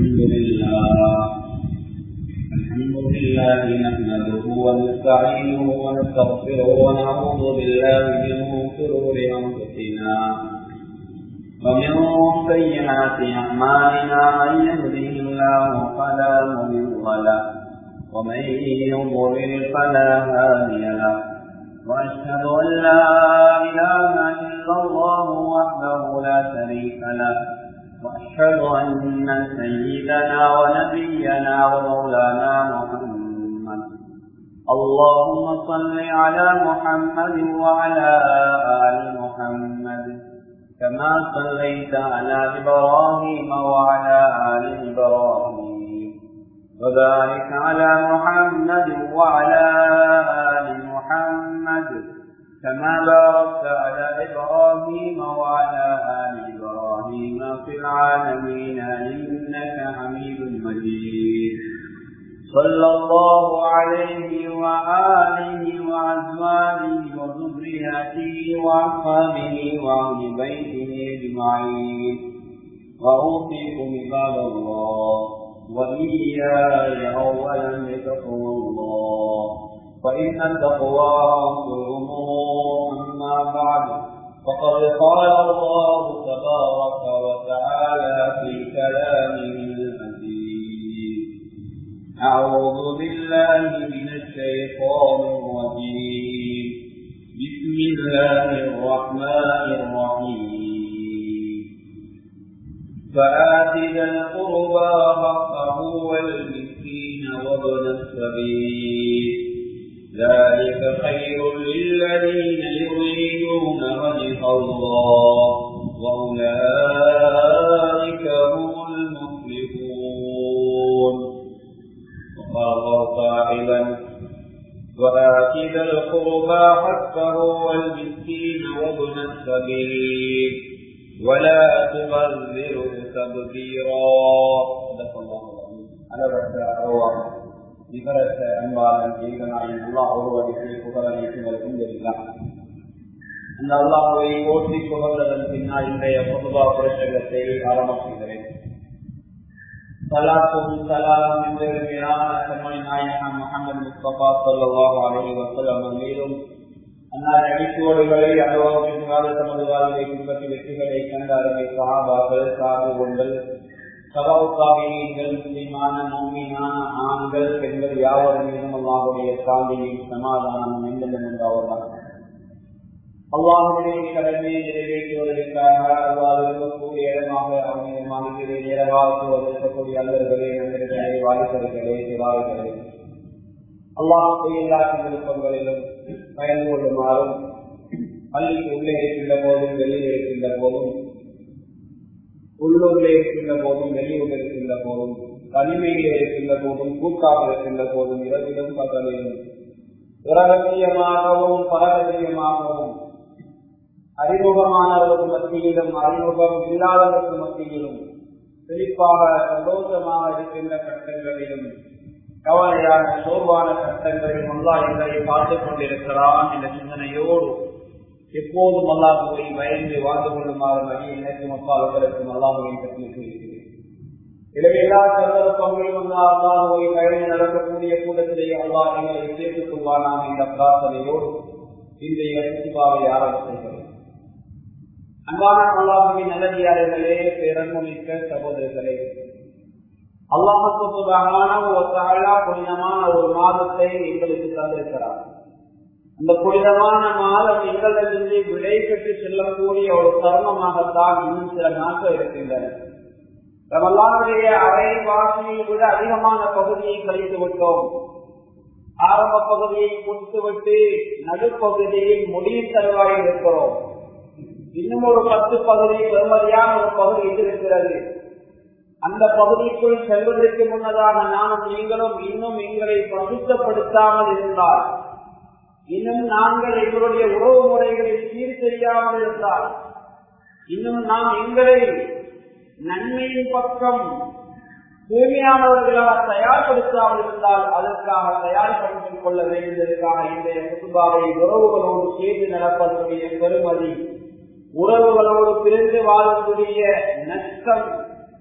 الحمد لله الحمد لله نحمده ونستعينه ونستغفره ونعوذ بالله من شرور انفسنا ومن سيئات اعمالنا من يهده الله فلا مضل له ومن يضلل فلا هادي له واشهد ان لا اله الا الله وحده لا شريك له واشهد ان سيدنا ونبينا ومولانا محمد اللهم صل على محمد وعلى ال محمد كما صليت على ابراهيم وعلى ال ابراهيم وبارك على محمد وعلى ال محمد كما باركت على ابراهيم وعلى ال ابراهيم في العالمين انك حميد مجيد صلى الله عليه وآله وأزواجه وذرياته وأصحابه وأهل بيته أجمعين وأوصيكم عباد الله وإياي أولا بتقوى الله فإن التقوى رأس الأمور أما بعد فقد قال الله تبارك وتعالى في كلامه العزيز أعوذ بالله من الشيطان الرجيم بسم الله الرحمن الرحيم فآت ذا القربى حقه والمسكين وابن السبيل ذلك خير للذين يريدون وجه الله وأولئك هم المفلحون وقال الله صاحبا وآت ذا القربى حقه والمسكين وابن السبيل ولا تبذر تبذيرا صدق الله العظيم على الرواح நிகரற்ற அன்பாளன் ஏகனாயின் அல்லா ஒருவருக்கு புகழனைக்கும் அல்ஹம்துலில்லாஹ் அந்த அல்லாஹுவை போற்றி புகழ்ந்ததன் பின்னால் இன்றைய பொதுவா புரட்சகத்தை ஆரம்பம் செய்கிறேன் சலாத்தும் சலாம் என்கிற கண்மணி நாயகம் முகமது முஸ்தபா சல்லாஹ் அலி வசலம் மேலும் அன்னார் அடிச்சோடுகளை அனுபவத்திற்காக தமது வாழ்வை பின்பற்றி வெற்றிகளை கண்ட அருமை சகாபாக்கள் சாதுகள் சபாவுக்காவியங்கள் முஸ்லிமான நோமியான ஆண்கள் பெண்கள் யாவர் மீதும் அல்லாஹுடைய சாந்தியும் சமாதானம் எந்தெந்த உண்டாவதாக அல்லாஹுடைய கடமையை நிறைவேற்றுவதற்காக அவ்வாறு இருக்கக்கூடிய இடமாக அவனுடைய மனதிலே நேரவாக இருக்கக்கூடிய அல்லர்களே நண்பர்களே வாலிபர்களே சிவாய்களே அல்லாஹுடைய எல்லா சந்தர்ப்பங்களிலும் பயந்து கொள்ளுமாறும் பள்ளிக்கு உள்ளே இருக்கின்ற போதும் வெளியே இருக்கின்ற போதும் உள்ளூரில் இருக்கின்ற போதும் வெளியூரில் இருக்கின்ற போதும் தனிமையில் இருக்கின்ற போதும் கூட்டாக இருக்கின்ற போதும் இரவிலும் பகலிலும் இரகசியமாகவும் பரகசியமாகவும் அறிமுகமானவர்கள் மத்தியிலும் அறிமுகம் இல்லாதவர்கள் மத்தியிலும் செழிப்பாக சந்தோஷமாக இருக்கின்ற கட்டங்களிலும் கவலையான சோர்வான கட்டங்களிலும் அல்லா எங்களை பார்த்துக் கொண்டிருக்கிறான் என்ற சிந்தனையோடு எப்போதும் அல்லாஹுவை பயந்து வாழ்ந்து கொள்ளுமாறு அடி எனக்கும் அப்பாளர்களுக்கும் அல்லாஹுவை பற்றி இருக்கிறேன் எனவே எல்லா சந்தர்ப்பங்களும் அல்லா அல்லாஹுவை பயந்து நடக்கக்கூடிய கூட்டத்திலே அல்லாஹ் எங்களை சேர்த்துக் கொள்வானாம் என்ற பிரார்த்தனையோடு இன்றைய சிபாவை ஆரம்பித்திருக்கிறேன் அன்பான அல்லாஹுவின் நல்லதியாளர்களே பேரன்மிக்க சகோதரர்களே அல்லாஹான புனிதமான ஒரு மாதத்தை எங்களுக்கு தந்திருக்கிறார் அந்த புனிதமான மாதம் எங்களிலிருந்து விடை பெற்று செல்லக்கூடிய ஒரு தருணமாகத்தான் இன்னும் சில நாட்கள் இருக்கின்றன ரமல்லானுடைய அரை வாசியை விட அதிகமான பகுதியை கழித்து விட்டோம் ஆரம்ப பகுதியை முடித்துவிட்டு நடுப்பகுதியில் முடிவு தருவாயில் இருக்கிறோம் இன்னும் ஒரு பத்து பகுதி பெருமதியான ஒரு பகுதி இருக்கிறது அந்த பகுதிக்குள் செல்வதற்கு முன்னதாக நானும் நீங்களும் இன்னும் எங்களை பசுத்தப்படுத்தாமல் இருந்தால் இன்னும் நாங்கள் எங்களுடைய உறவு முறைகளை சீர் செய்யாமல் இருந்தால் இன்னும் நாம் எங்களை நன்மையின் பக்கம் தூய்மையானவர்களாக தயார்படுத்தாமல் இருந்தால் அதற்காக தயார்படுத்திக் கொள்ள வேண்டியதற்காக இன்றைய குடும்பாவை உறவுகளோடு சேர்ந்து நடப்பதற்குரிய பெருமதி உறவுகளோடு பிரிந்து வாழக்கூடிய நஷ்டம்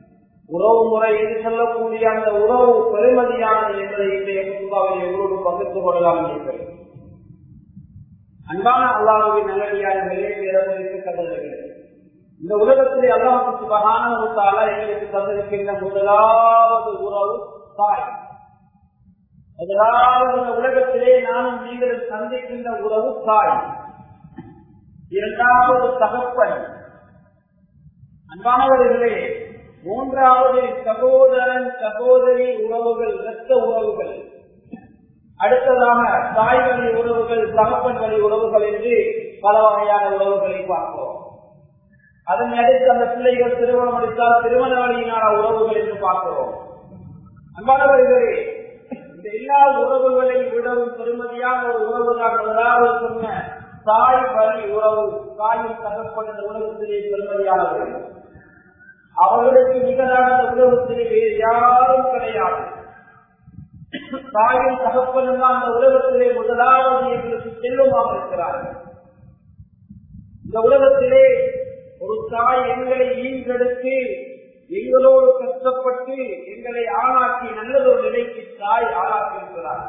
உறவு முறை என்று சொல்லக்கூடிய அந்த உறவு பெருமதியானது என்பதை இன்றைய குத்துபாவை எவ்வளவு பகிர்ந்து கொள்ளலாம் இருக்கிறது அன்பான அல்லாஹுவின் நல்லடியார்களே பேரவர்களுக்கு கதறுகிறது இந்த உலகத்திலே அல்லாஹு சுபகான எங்களுக்கு தந்திருக்கின்ற முதலாவது உறவு தாய் முதலாவது இந்த உலகத்திலே நானும் நீங்கள் சந்திக்கின்ற உறவு தாய் இரண்டாவது தகப்பன் அன்பானவர்களே மூன்றாவது சகோதரன் சகோதரி உறவுகள் இரத்த உறவுகள் அடுத்ததாக தாய் வழி உறவுகள் தகப்பன் வழி உறவுகள் என்று பல வகையான உறவுகளை பார்க்கிறோம் அதனை அடுத்து அந்த பிள்ளைகள் திருமணம் அளித்தால் திருமண வழியினான உறவுகள் என்று பார்க்கிறோம் அன்பானவர்களே இந்த எல்லா உறவுகளையும் விடவும் பெருமதியான ஒரு உறவு தான் முதலாவது சொன்ன தாய் வழி உறவு தாயும் தகப்பன் இந்த உலகத்திலே பெருமதியானவர்கள் அவர்களுக்கு நிகரான உலகத்திலே வேறு யாரும் கிடையாது தாயும் தகப்பனும் தான் அந்த உலகத்திலே முதலாவது எங்களுக்கு செல்வமாக இருக்கிறார்கள் இந்த உலகத்திலே ஒரு தாய் எங்களை ஈன்றெடுத்து எங்களோடு கஷ்டப்பட்டு எங்களை ஆளாக்கி நல்லதொரு நிலைக்கு தாய் ஆளாக்கியிருக்கிறார்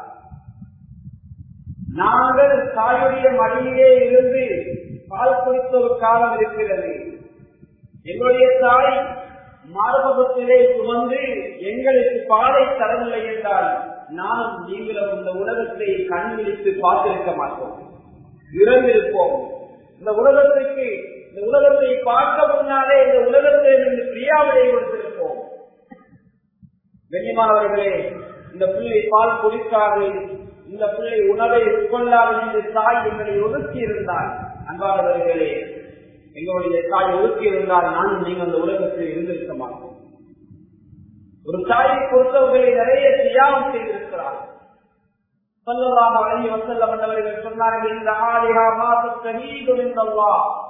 நாங்கள் தாயுடைய மடியிலே இருந்து பால் குடித்த ஒரு காலம் இருக்கிறது எங்களுடைய தாய் மார்பகத்திலே சுமந்து எங்களுக்கு பாலை தரவில்லை என்றால் நானும் நீங்களும் இந்த உலகத்தை கண் விழித்து பார்த்திருக்க மாட்டோம் இறந்திருப்போம் இந்த உலகத்திற்கு இந்த உலகத்தை பார்க்க முன்னாலே இந்த உலகத்தை இருந்து பிரியாவிலே கொடுத்திருப்போம் கண்ணியமானவர்களே இந்த பிள்ளை பால் குடிக்காது இந்த பிள்ளை உணவை உட்கொள்ளாது என்று தாய் எங்களை ஒதுக்கி இருந்தால் அன்பானவர்களே எங்களுடைய தாய் ஒதுக்கி இருந்தால் நானும் நீங்கள் அந்த உலகத்தில் இருந்திருக்க மாட்டோம் ஒரு தாயை பொறுத்தவர்களை நிறைய தியாகம் செய்திருக்கிறார் சொல்லலாம் அழகி வசல்ல மன்னவர்கள் சொன்னார்கள் இந்த ஆலிகா மாதம் கனீதும் என்றல்லா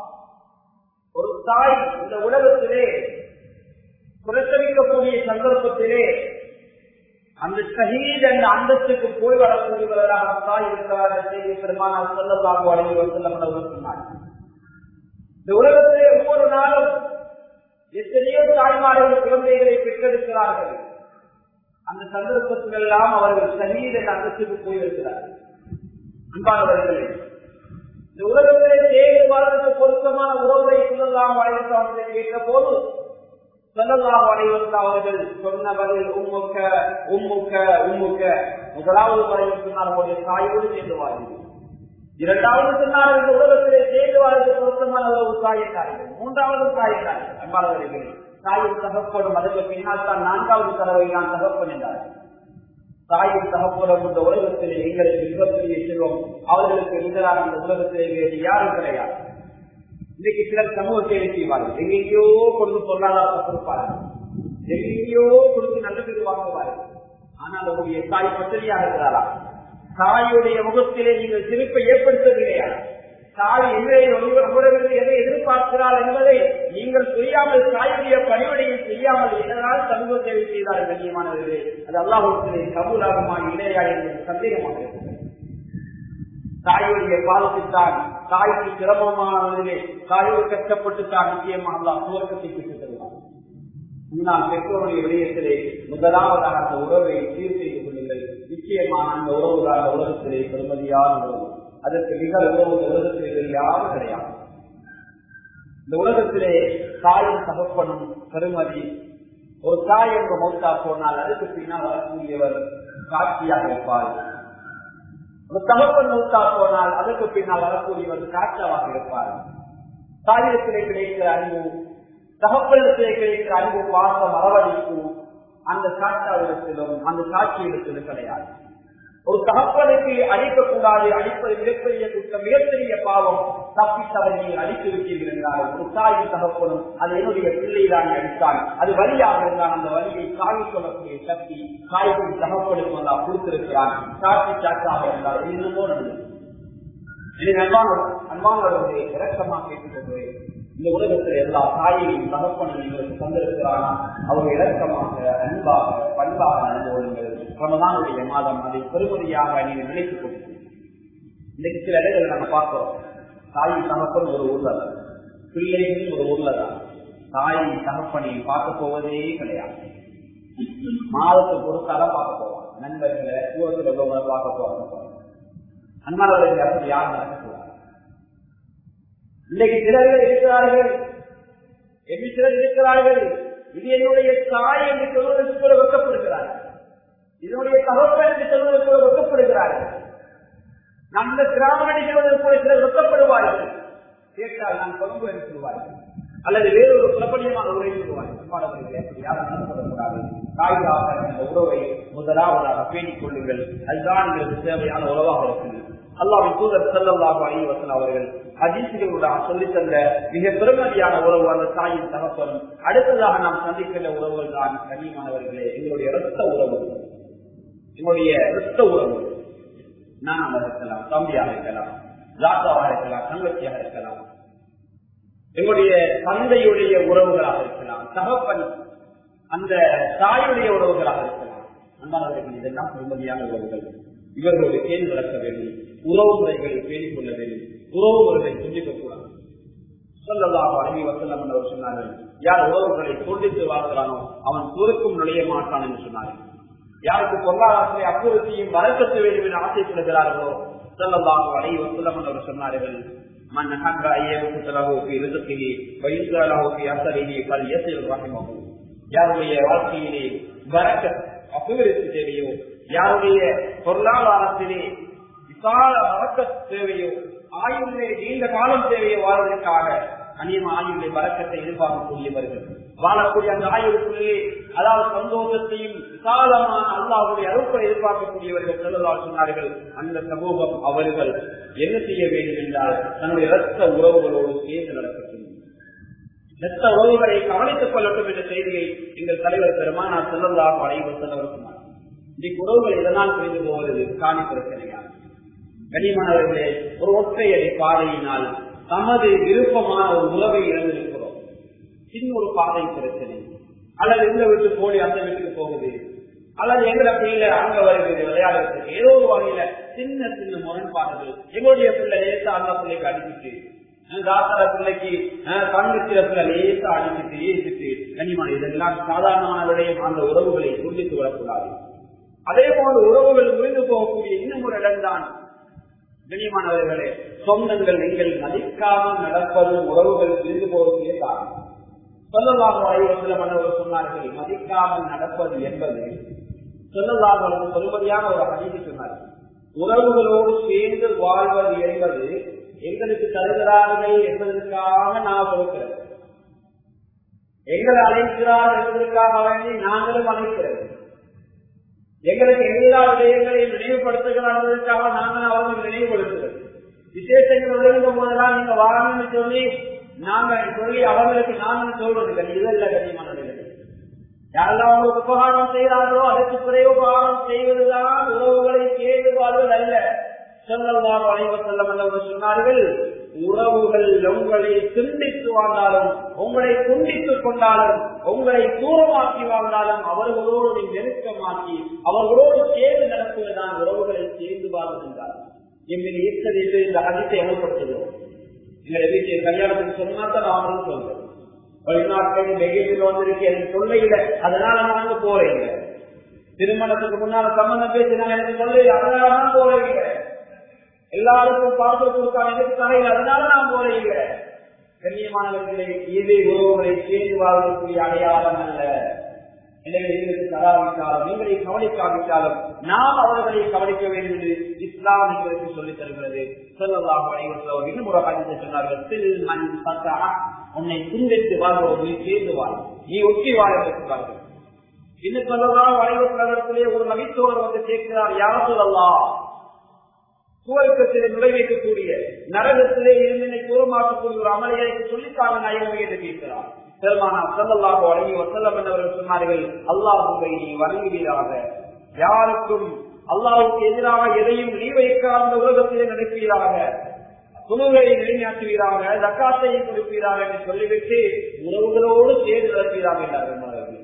ஒரு தாய் இந்த உலகத்திலே பிரசவிக்கக்கூடிய சந்தர்ப்பத்திலே அந்த ஷஹீத் என்ற அந்தஸ்துக்கு போய் வரக்கூடியவர்களாக தாய் இருக்கிறார்கள் செய்தி பெருமானால் சொல்லலாம் அழகி வசல்ல மன்னவர்கள் சொன்னார்கள் இந்த உலகத்திலே ஒவ்வொரு நாளும் எத்தனையோ தாய்மார்கள் குழந்தைகளை பெற்றெடுக்கிறார்கள் அந்த சந்தர்ப்பத்தில் எல்லாம் அவர்கள் சரீர அந்தஸ்துக்கு போயிருக்கிறார்கள் அன்பானவர்களே இந்த உலகத்திலே தேடி வாழ்வதற்கு பொருத்தமான உறவுகளை சொல்லலாம் வளைவர்கள் அவர்களை கேட்ட போது சொல்லலாம் வளைவர்கள் அவர்கள் சொன்ன பதில் உம்முக்க உம்முக்க உம்முக்க முதலாவது வரையில் சொன்னார் அவருடைய தாயோடு சேர்ந்து வாழ்வு இரண்டாவது சொன்னார் இந்த உலகத்திலே சேர்ந்து வாழ்வதற்கு பொருத்தமான உறவு தாய் என்றார்கள் மூன்றாவது தாய் என்றார்கள் அன்பாளர்களே தாயும் தகப்படும் அதற்கு பின்னால் தான் நான்காவது தடவை நான் தகப்பன் என்றார்கள் தாயும் தகப்படும் இந்த உலகத்திலே எங்களுக்கு மிகப்பெரிய செல்வம் அவர்களுக்கு நிகரான இந்த உலகத்திலே வேறு யாரும் கிடையாது இன்னைக்கு சிலர் சமூக சேவை செய்வார்கள் எங்கெங்கயோ கொடுத்து பொருளாதாரம் கொடுப்பார்கள் எங்கெங்கயோ கொடுத்து நல்ல பேர் வாங்குவார்கள் ஆனால் உங்களுடைய தாய் பத்திரியாக இருக்கிறாரா தாயுடைய முகத்திலே நீங்கள் சிரிப்பை ஏற்படுத்தவில்லையா தாய் உலகத்தில் எதை எதிர்பார்க்கிறார் என்பதை நீங்கள் புரியாமல் தாயுடைய பணிவிடையை செய்யாமல் எதனால் சமூக சேவை செய்தார் கண்ணியமானவர்களே அது அல்லாஹத்திலே கபூலாகுமா இல்லையா என்பது சந்தேகமாக இருக்கிறது தாயுடைய பாலத்தில்தான் தாய்க்கு சிரமமானதிலே தாயோடு கஷ்டப்பட்டு தான் நிச்சயமா அல்லா துவக்கத்தை பெற்று தருவார் முன்னால் பெற்றோருடைய விடயத்திலே முதலாவதாக அந்த உறவை சீர் செய்து கொள்ளுங்கள் நிச்சயமான அந்த உறவு தான் உலகத்திலே பெருமதியான உறவு அதற்கு மிக உறவு உலகத்திலே யாரும் கிடையாது இந்த உலகத்திலே தாயும் தகப்பனும் பெருமதி ஒரு தாய் என்று மௌத்தா போனால் அதுக்கு பின்னால் வரக்கூடியவர் காட்சியாக இருப்பார் ஒரு தகப்பன் மௌத்தா போனால் அதற்கு பின்னால் வரக்கூடியவர் காட்சாவாக இருப்பார் தாயத்திலே கிடைக்கிற அன்பு தகப்பனத்திலே கிடைக்கிற அன்பு பாசம் அரவணைப்பு அந்த காட்சாவிடத்திலும் அந்த காட்சியிடத்திலும் கிடையாது ஒரு தகப்பனுக்கு அழிக்கக்கூடாது அழிப்பது மிகப்பெரிய குற்றம் மிகப்பெரிய பாவம் தப்பி தவறி அழித்து விட்டீர்கள் ஒரு தாயின் தகப்பனும் அது என்னுடைய பிள்ளைதான் அடித்தான் அது வழியாக இருந்தால் அந்த வழியை காவி சொல்லக்கூடிய சக்தி காய்கறி தகப்பனுக்கு வந்தா கொடுத்திருக்கிறான் சாட்சி சாட்டாக இருந்தால் என்னமோ நடந்தது இது அன்பான அன்பானவர்களுடைய இறக்கமாக கேட்டுக்கொள்கிறேன் இந்த உலகத்தில் எல்லா தாயையும் தகப்பனும் எங்களுக்கு தந்திருக்கிறானா அவர் இறக்கமாக அன்பாக பண்பாக நடந்து கொள்ளுங்கள் ரமதானுடைய மாதம் அதை பெருமதியாக நீங்கள் நினைத்துக் கொள்ளுங்கள் இன்னைக்கு சில இடங்கள் நாங்க பார்க்கிறோம் தாயும் தகப்பன் ஒரு ஊர்ல தான் பிள்ளைகளும் ஒரு ஊர்ல தான் தாயை தகப்பனை பார்க்க போவதே கிடையாது மாதத்துக்கு ஒரு தலை பார்க்க போவான் நண்பர்களை தூரத்தில் உள்ளவங்களை பார்க்க போவாங்க அன்பாளர்களுக்கு அப்படி யார் நடக்கக்கூடாது இன்றைக்கு சிலர்கள் இருக்கிறார்கள் எப்படி சிலர் இருக்கிறார்கள் இது என்னுடைய தாய் என்று சொல்வதற்கு கூட வெக்கப்படுகிறார்கள் இதனுடைய தகப்பன் என்று சொல்வதற்கு கூட வெக்கப்படுகிறார்கள் நம்ம கிராமணி சொல்வதற்கு கூட சிலர் வெக்கப்படுவார்கள் கேட்டால் நான் கொழும்பு என்று சொல்வார்கள் அல்லது வேறொரு பிரபலியமான உரை சொல்வார்கள் அப்படி யாரும் நடத்தப்படக்கூடாது தாய்தாக இந்த உறவை முதலாவதாக பேணிக் கொள்ளுங்கள் அதுதான் எங்களுக்கு தேவையான உறவாக இருக்குது அல்லாவின் தூதர் செல்லல்லாக அணிவசன் அவர்கள் அஜீசிகளுடன் சொல்லி தந்த மிக பெருமதியான உறவு அந்த தாயின் தகப்பனும் அடுத்ததாக நாம் சந்திக்கின்ற உறவுகள் தான் கனியமானவர்களே எங்களுடைய இரத்த உறவு எங்களுடைய இரத்த உறவு நான் இருக்கலாம் தம்பியாக இருக்கலாம் ராசாவாக இருக்கலாம் தங்கச்சியாக இருக்கலாம் எங்களுடைய தந்தையுடைய உறவுகளாக இருக்கலாம் தகப்பன் அந்த தாயுடைய உறவுகளாக இருக்கலாம் அன்பானவர்கள் இதெல்லாம் பெருமதியான உறவுகள் இவர்களோடு கேள்வி நடக்க வேண்டும் உறவு முறைகளை பேணிக் கொள்ள வேண்டும் உறவு முறைகளை துண்டிக்க கூடாது சொல்லதாக அழகி வசல்லம் என்று சொன்னார்கள் யார் உறவுகளை துண்டித்து வாழ்கிறானோ அவன் துருக்கும் நுழைய மாட்டான் என்று சொன்னார்கள் யாருக்கு பொருளாதாரத்தை அக்குறுத்தியும் வரக்கத்து வேண்டும் என ஆசைப்படுகிறார்களோ சொல்லதாக அழகி வசல்லம் என்று சொன்னார்கள் من أحب أن يبسط له في رزقه ويسر له في أثره فليصل رحمه யாருடைய வாழ்க்கையிலே வரக்க அபிவிருத்தி தேவையோ யாருடைய பொருளாதாரத்திலே விசால வரக்க தேவையோ ஆயுளே நீண்ட காலம் தேவையோ வாழ்வதற்காக அநேக ஆயுளை வரக்கத்தை எதிர்பார்க்கக்கூடியவர்கள் வாழக்கூடிய அந்த ஆயுளுக்குள்ளே அதாவது சந்தோஷத்தையும் விசாலமான அல்லாவுடைய அறுப்பை எதிர்பார்க்கக்கூடியவர்கள் செல்லலால் சொன்னார்கள் அந்த சமூகம் அவர்கள் என்ன செய்ய வேண்டும் என்றால் தன்னுடைய இரத்த உறவுகளோடு சேர்ந்து நடக்கட்டும் இரத்த உறவுகளை கவனித்துக் கொள்ளட்டும் என்ற செய்தியை எங்கள் தலைவர் பெருமானார் செல்லல்லாக அனைவர் செல்லவர் சொன்னார் இன்றைக்கு உறவுகள் இதனால் புரிந்து போவது காணி பிரச்சனையாகும் கனிமணவர்களே ஒரு ஒற்றையடி பாதையினால் தமது விருப்பமான ஒரு உறவை இழந்திருக்கிறோம் சின்ன ஒரு பாதை பிரச்சனை அல்லது இந்த வீட்டு போலி அந்த வீட்டுக்கு போகுது அல்லது எங்களை பிள்ளை அங்க வருகிறது விளையாடுறதுக்கு ஏதோ ஒரு வகையில சின்ன சின்ன முரண்பாடுகள் எங்களுடைய பிள்ளை லேசா அந்த பிள்ளைக்கு அடிச்சுட்டு தாத்தர பிள்ளைக்கு கண்ணுக்கிற பிள்ளை லேசா அடிச்சுட்டு ஏசிட்டு கனிமணி இதெல்லாம் சாதாரணமான விடயம் அந்த உறவுகளை துண்டித்து விடக்கூடாது அதே போல உறவுகள் முறிந்து போகக்கூடிய இன்னும் ஒரு இடம்தான் கனிமானவர்களே சொந்தங்கள் நீங்கள் மதிக்காமல் நடப்பது உறவுகள் பிரிந்து போவதற்கே காரணம் சொல்லலாக அறிவத்தில் மன்னர்கள் சொன்னார்கள் மதிக்காமல் நடப்பது என்பது சொல்லலாக சொல்லும்படியான ஒரு அநீதி சொன்னார் உறவுகளோடு சேர்ந்து வாழ்வது என்பது எங்களுக்கு தருகிறார்கள் என்பதற்காக நான் கொடுக்கிறது எங்களை அழைக்கிறார் என்பதற்காக வேண்டி நாங்களும் அழைக்கிறது எங்களுக்கு எல்லா விடயங்களையும் நினைவுபடுத்துகிறார் என்பதற்காக நாங்கள் அவர்கள் நினைவுபடுத்துகிறது விசேஷங்கள் நுழைந்த போதெல்லாம் நீங்க வாங்கன்னு சொல்லி நாங்க சொல்லி அவர்களுக்கு நாங்கள் சொல்வதில்லை இதல்ல கண்ணியமான யாரெல்லாம் அவங்களுக்கு உபகாரம் செய்கிறார்களோ அதற்கு பிரயோகாரம் செய்வதுதான் உறவுகளை கேடு வாழ்வது அல்ல செல்லவாறு அனைவர் செல்லம் சொன்னார்கள் உறவுகள் உங்களை துண்டித்து வாழ்ந்தாலும் உங்களை துண்டித்துக் கொண்டாலும் உங்களை தூரமாக்கி வாழ்ந்தாலும் அவர்களோடு நெருக்கமாக்கி அவர்களோடு சேர்ந்து நடத்துவதுதான் உறவுகளை சேர்ந்து வாழ்கின்றார் எங்கள் இயக்கத்தில் இந்த அதித்தை அமல்படுத்துகிறோம் எங்களை வீட்டில் கல்யாணத்துக்கு சொன்னா தான் நாமளும் சொல்றோம் வெளிநாட்டில் வெகுவில் வந்திருக்கு எனக்கு சொல்ல இல்லை அதனால நாங்க போறேன் திருமணத்துக்கு முன்னால சம்பந்தம் பேசினாங்க எனக்கு சொல்ல அதனால நான் போறேன் எல்லாருக்கும் பார்த்து கொடுத்தாங்க எனக்கு தரையில் அதனால நான் போறேன் இல்லை கண்ணியமானவர்களை இது உறவுகளை சேர்ந்து வாழ்வதற்குரிய அடையாளம் அல்ல எனவே எங்களுக்கு தராவிட்டாலும் நீங்களை கவனிக்காவிட்டாலும் நாம் அவர்களை கவனிக்க வேண்டும் என்று இஸ்லாம் எங்களுக்கு சொல்லித் தருகிறது சொல்லலாம் அனைவர்கள் இன்னும் ஒரு காரியத்தை சொன்னார்கள் தில் மண் சத்தா உன்னை துண்டித்து வாழ்வோம் நீ சேர்ந்து வாழ் நீ ஒட்டி வாழ இருக்கிறார்கள் இன்னும் சொல்லலாம் அனைவரிடத்திலே ஒரு நகைத்தோர் வந்து கேட்கிறார் யார் சொல்லலாம் சுவர்க்கத்திலே நுழைவைக்கக்கூடிய நரகத்திலே இருந்தனை தூரமாக்கக்கூடிய ஒரு அமலையை சொல்லித்தாங்க நாயகமே என்று கேட்கிறார் பெருமானா சல்லல்லாஹு அலைஹி வஸல்லம் என்றவர்கள் சொன்னார்கள் அல்லாஹ்வை நீ வணங்குவீராக யாருக்கும் அல்லாஹ்வுக்கு எதிராக எதையும் நீ வைக்காத உலகத்திலே நடப்பீராக குழுவை நிலைநாட்டுவீராக தக்காத்தை கொடுப்பீராக என்று சொல்லிவிட்டு உறவுகளோடு சேர்ந்து நடப்பீராக என்றார்கள்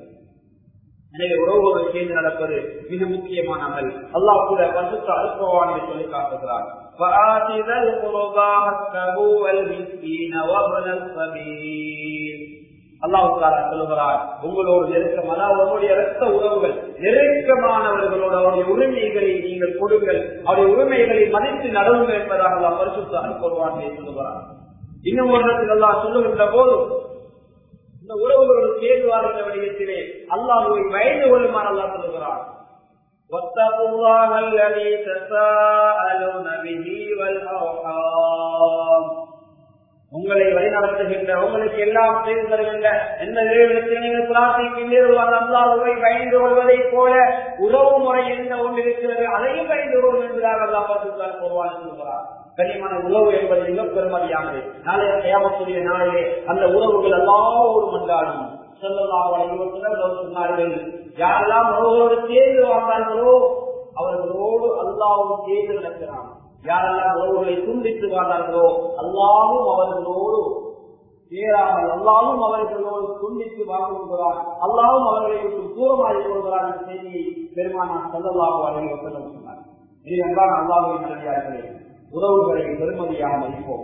எனவே உறவுகளோடு சேர்ந்து நடப்பது மிக முக்கியமான அமல் அல்லாஹ் கூட பசுத்த அனுப்பவான் என்று சொல்லி காட்டுகிறார் فآت ذا القربى حقه والمسكين وابن السبيل அல்லாஹால சொல்லுகிறார் உங்களோடு நெருக்கம் அதாவது உங்களுடைய ரத்த உறவுகள் நெருக்கமானவர்களோடு அவருடைய உரிமைகளை நீங்கள் கொடுங்கள் அவருடைய உரிமைகளை மதித்து நடவுங்கள் என்பதாக அல்லா பரிசுத்த அனுப்புவான் சொல்லுகிறார் இன்னும் ஒரு இடத்தில் எல்லாம் சொல்லுகின்ற போது இந்த உறவுகளோடு சேர்வாருந்த விடயத்திலே அல்லாஹுவை பயந்து கொள்ளுமாறு அல்லா சொல்லுகிறார் واتقوا الله الذي تساءلون به والأرحام உங்களை வழிநடத்துகின்ற உங்களுக்கு எல்லாம் செய்து தருகின்ற எந்த நிறுவனத்தில் நீங்கள் பிரார்த்திக்கின்றீர்கள் அல்லாஹுவை பயந்து கொள்வதை போல உறவு முறை எந்த ஒன்று இருக்கிறது அதையும் பயந்து கொள்வோம் என்பதாக அல்லா பார்த்துத்தான் போவான் சொல்கிறார் கனிமான உறவு என்பது மிக பெருமதியானது நாளைய தேவத்துடைய நாளிலே அந்த உறவுகள் எல்லாரும் கொண்டாடும் சொன்னார்கள் யாரெல்லாம் உறவோடு சேர்ந்து வாழ்ந்தார்களோ அவர்களோடு அல்லாவும் சேர்ந்து நடக்கிறான் யாரெல்லாம் உறவுகளை துண்டித்து வாழ்ந்தார்களோ அல்லாவும் அவர்களோடு சேராமல் அல்லாவும் அவர்களோடு துண்டித்து வாழ்கிறார் அல்லாவும் அவர்களை விட்டு தூரமாகி கொள்கிறார் என்ற செய்தியை பெருமானார் சொல்லலாக அழைவசனம் சொன்னார் இதுதான் அல்லாவின் நல்லியார்களே உறவுகளை பெருமதியாக மதிப்போம்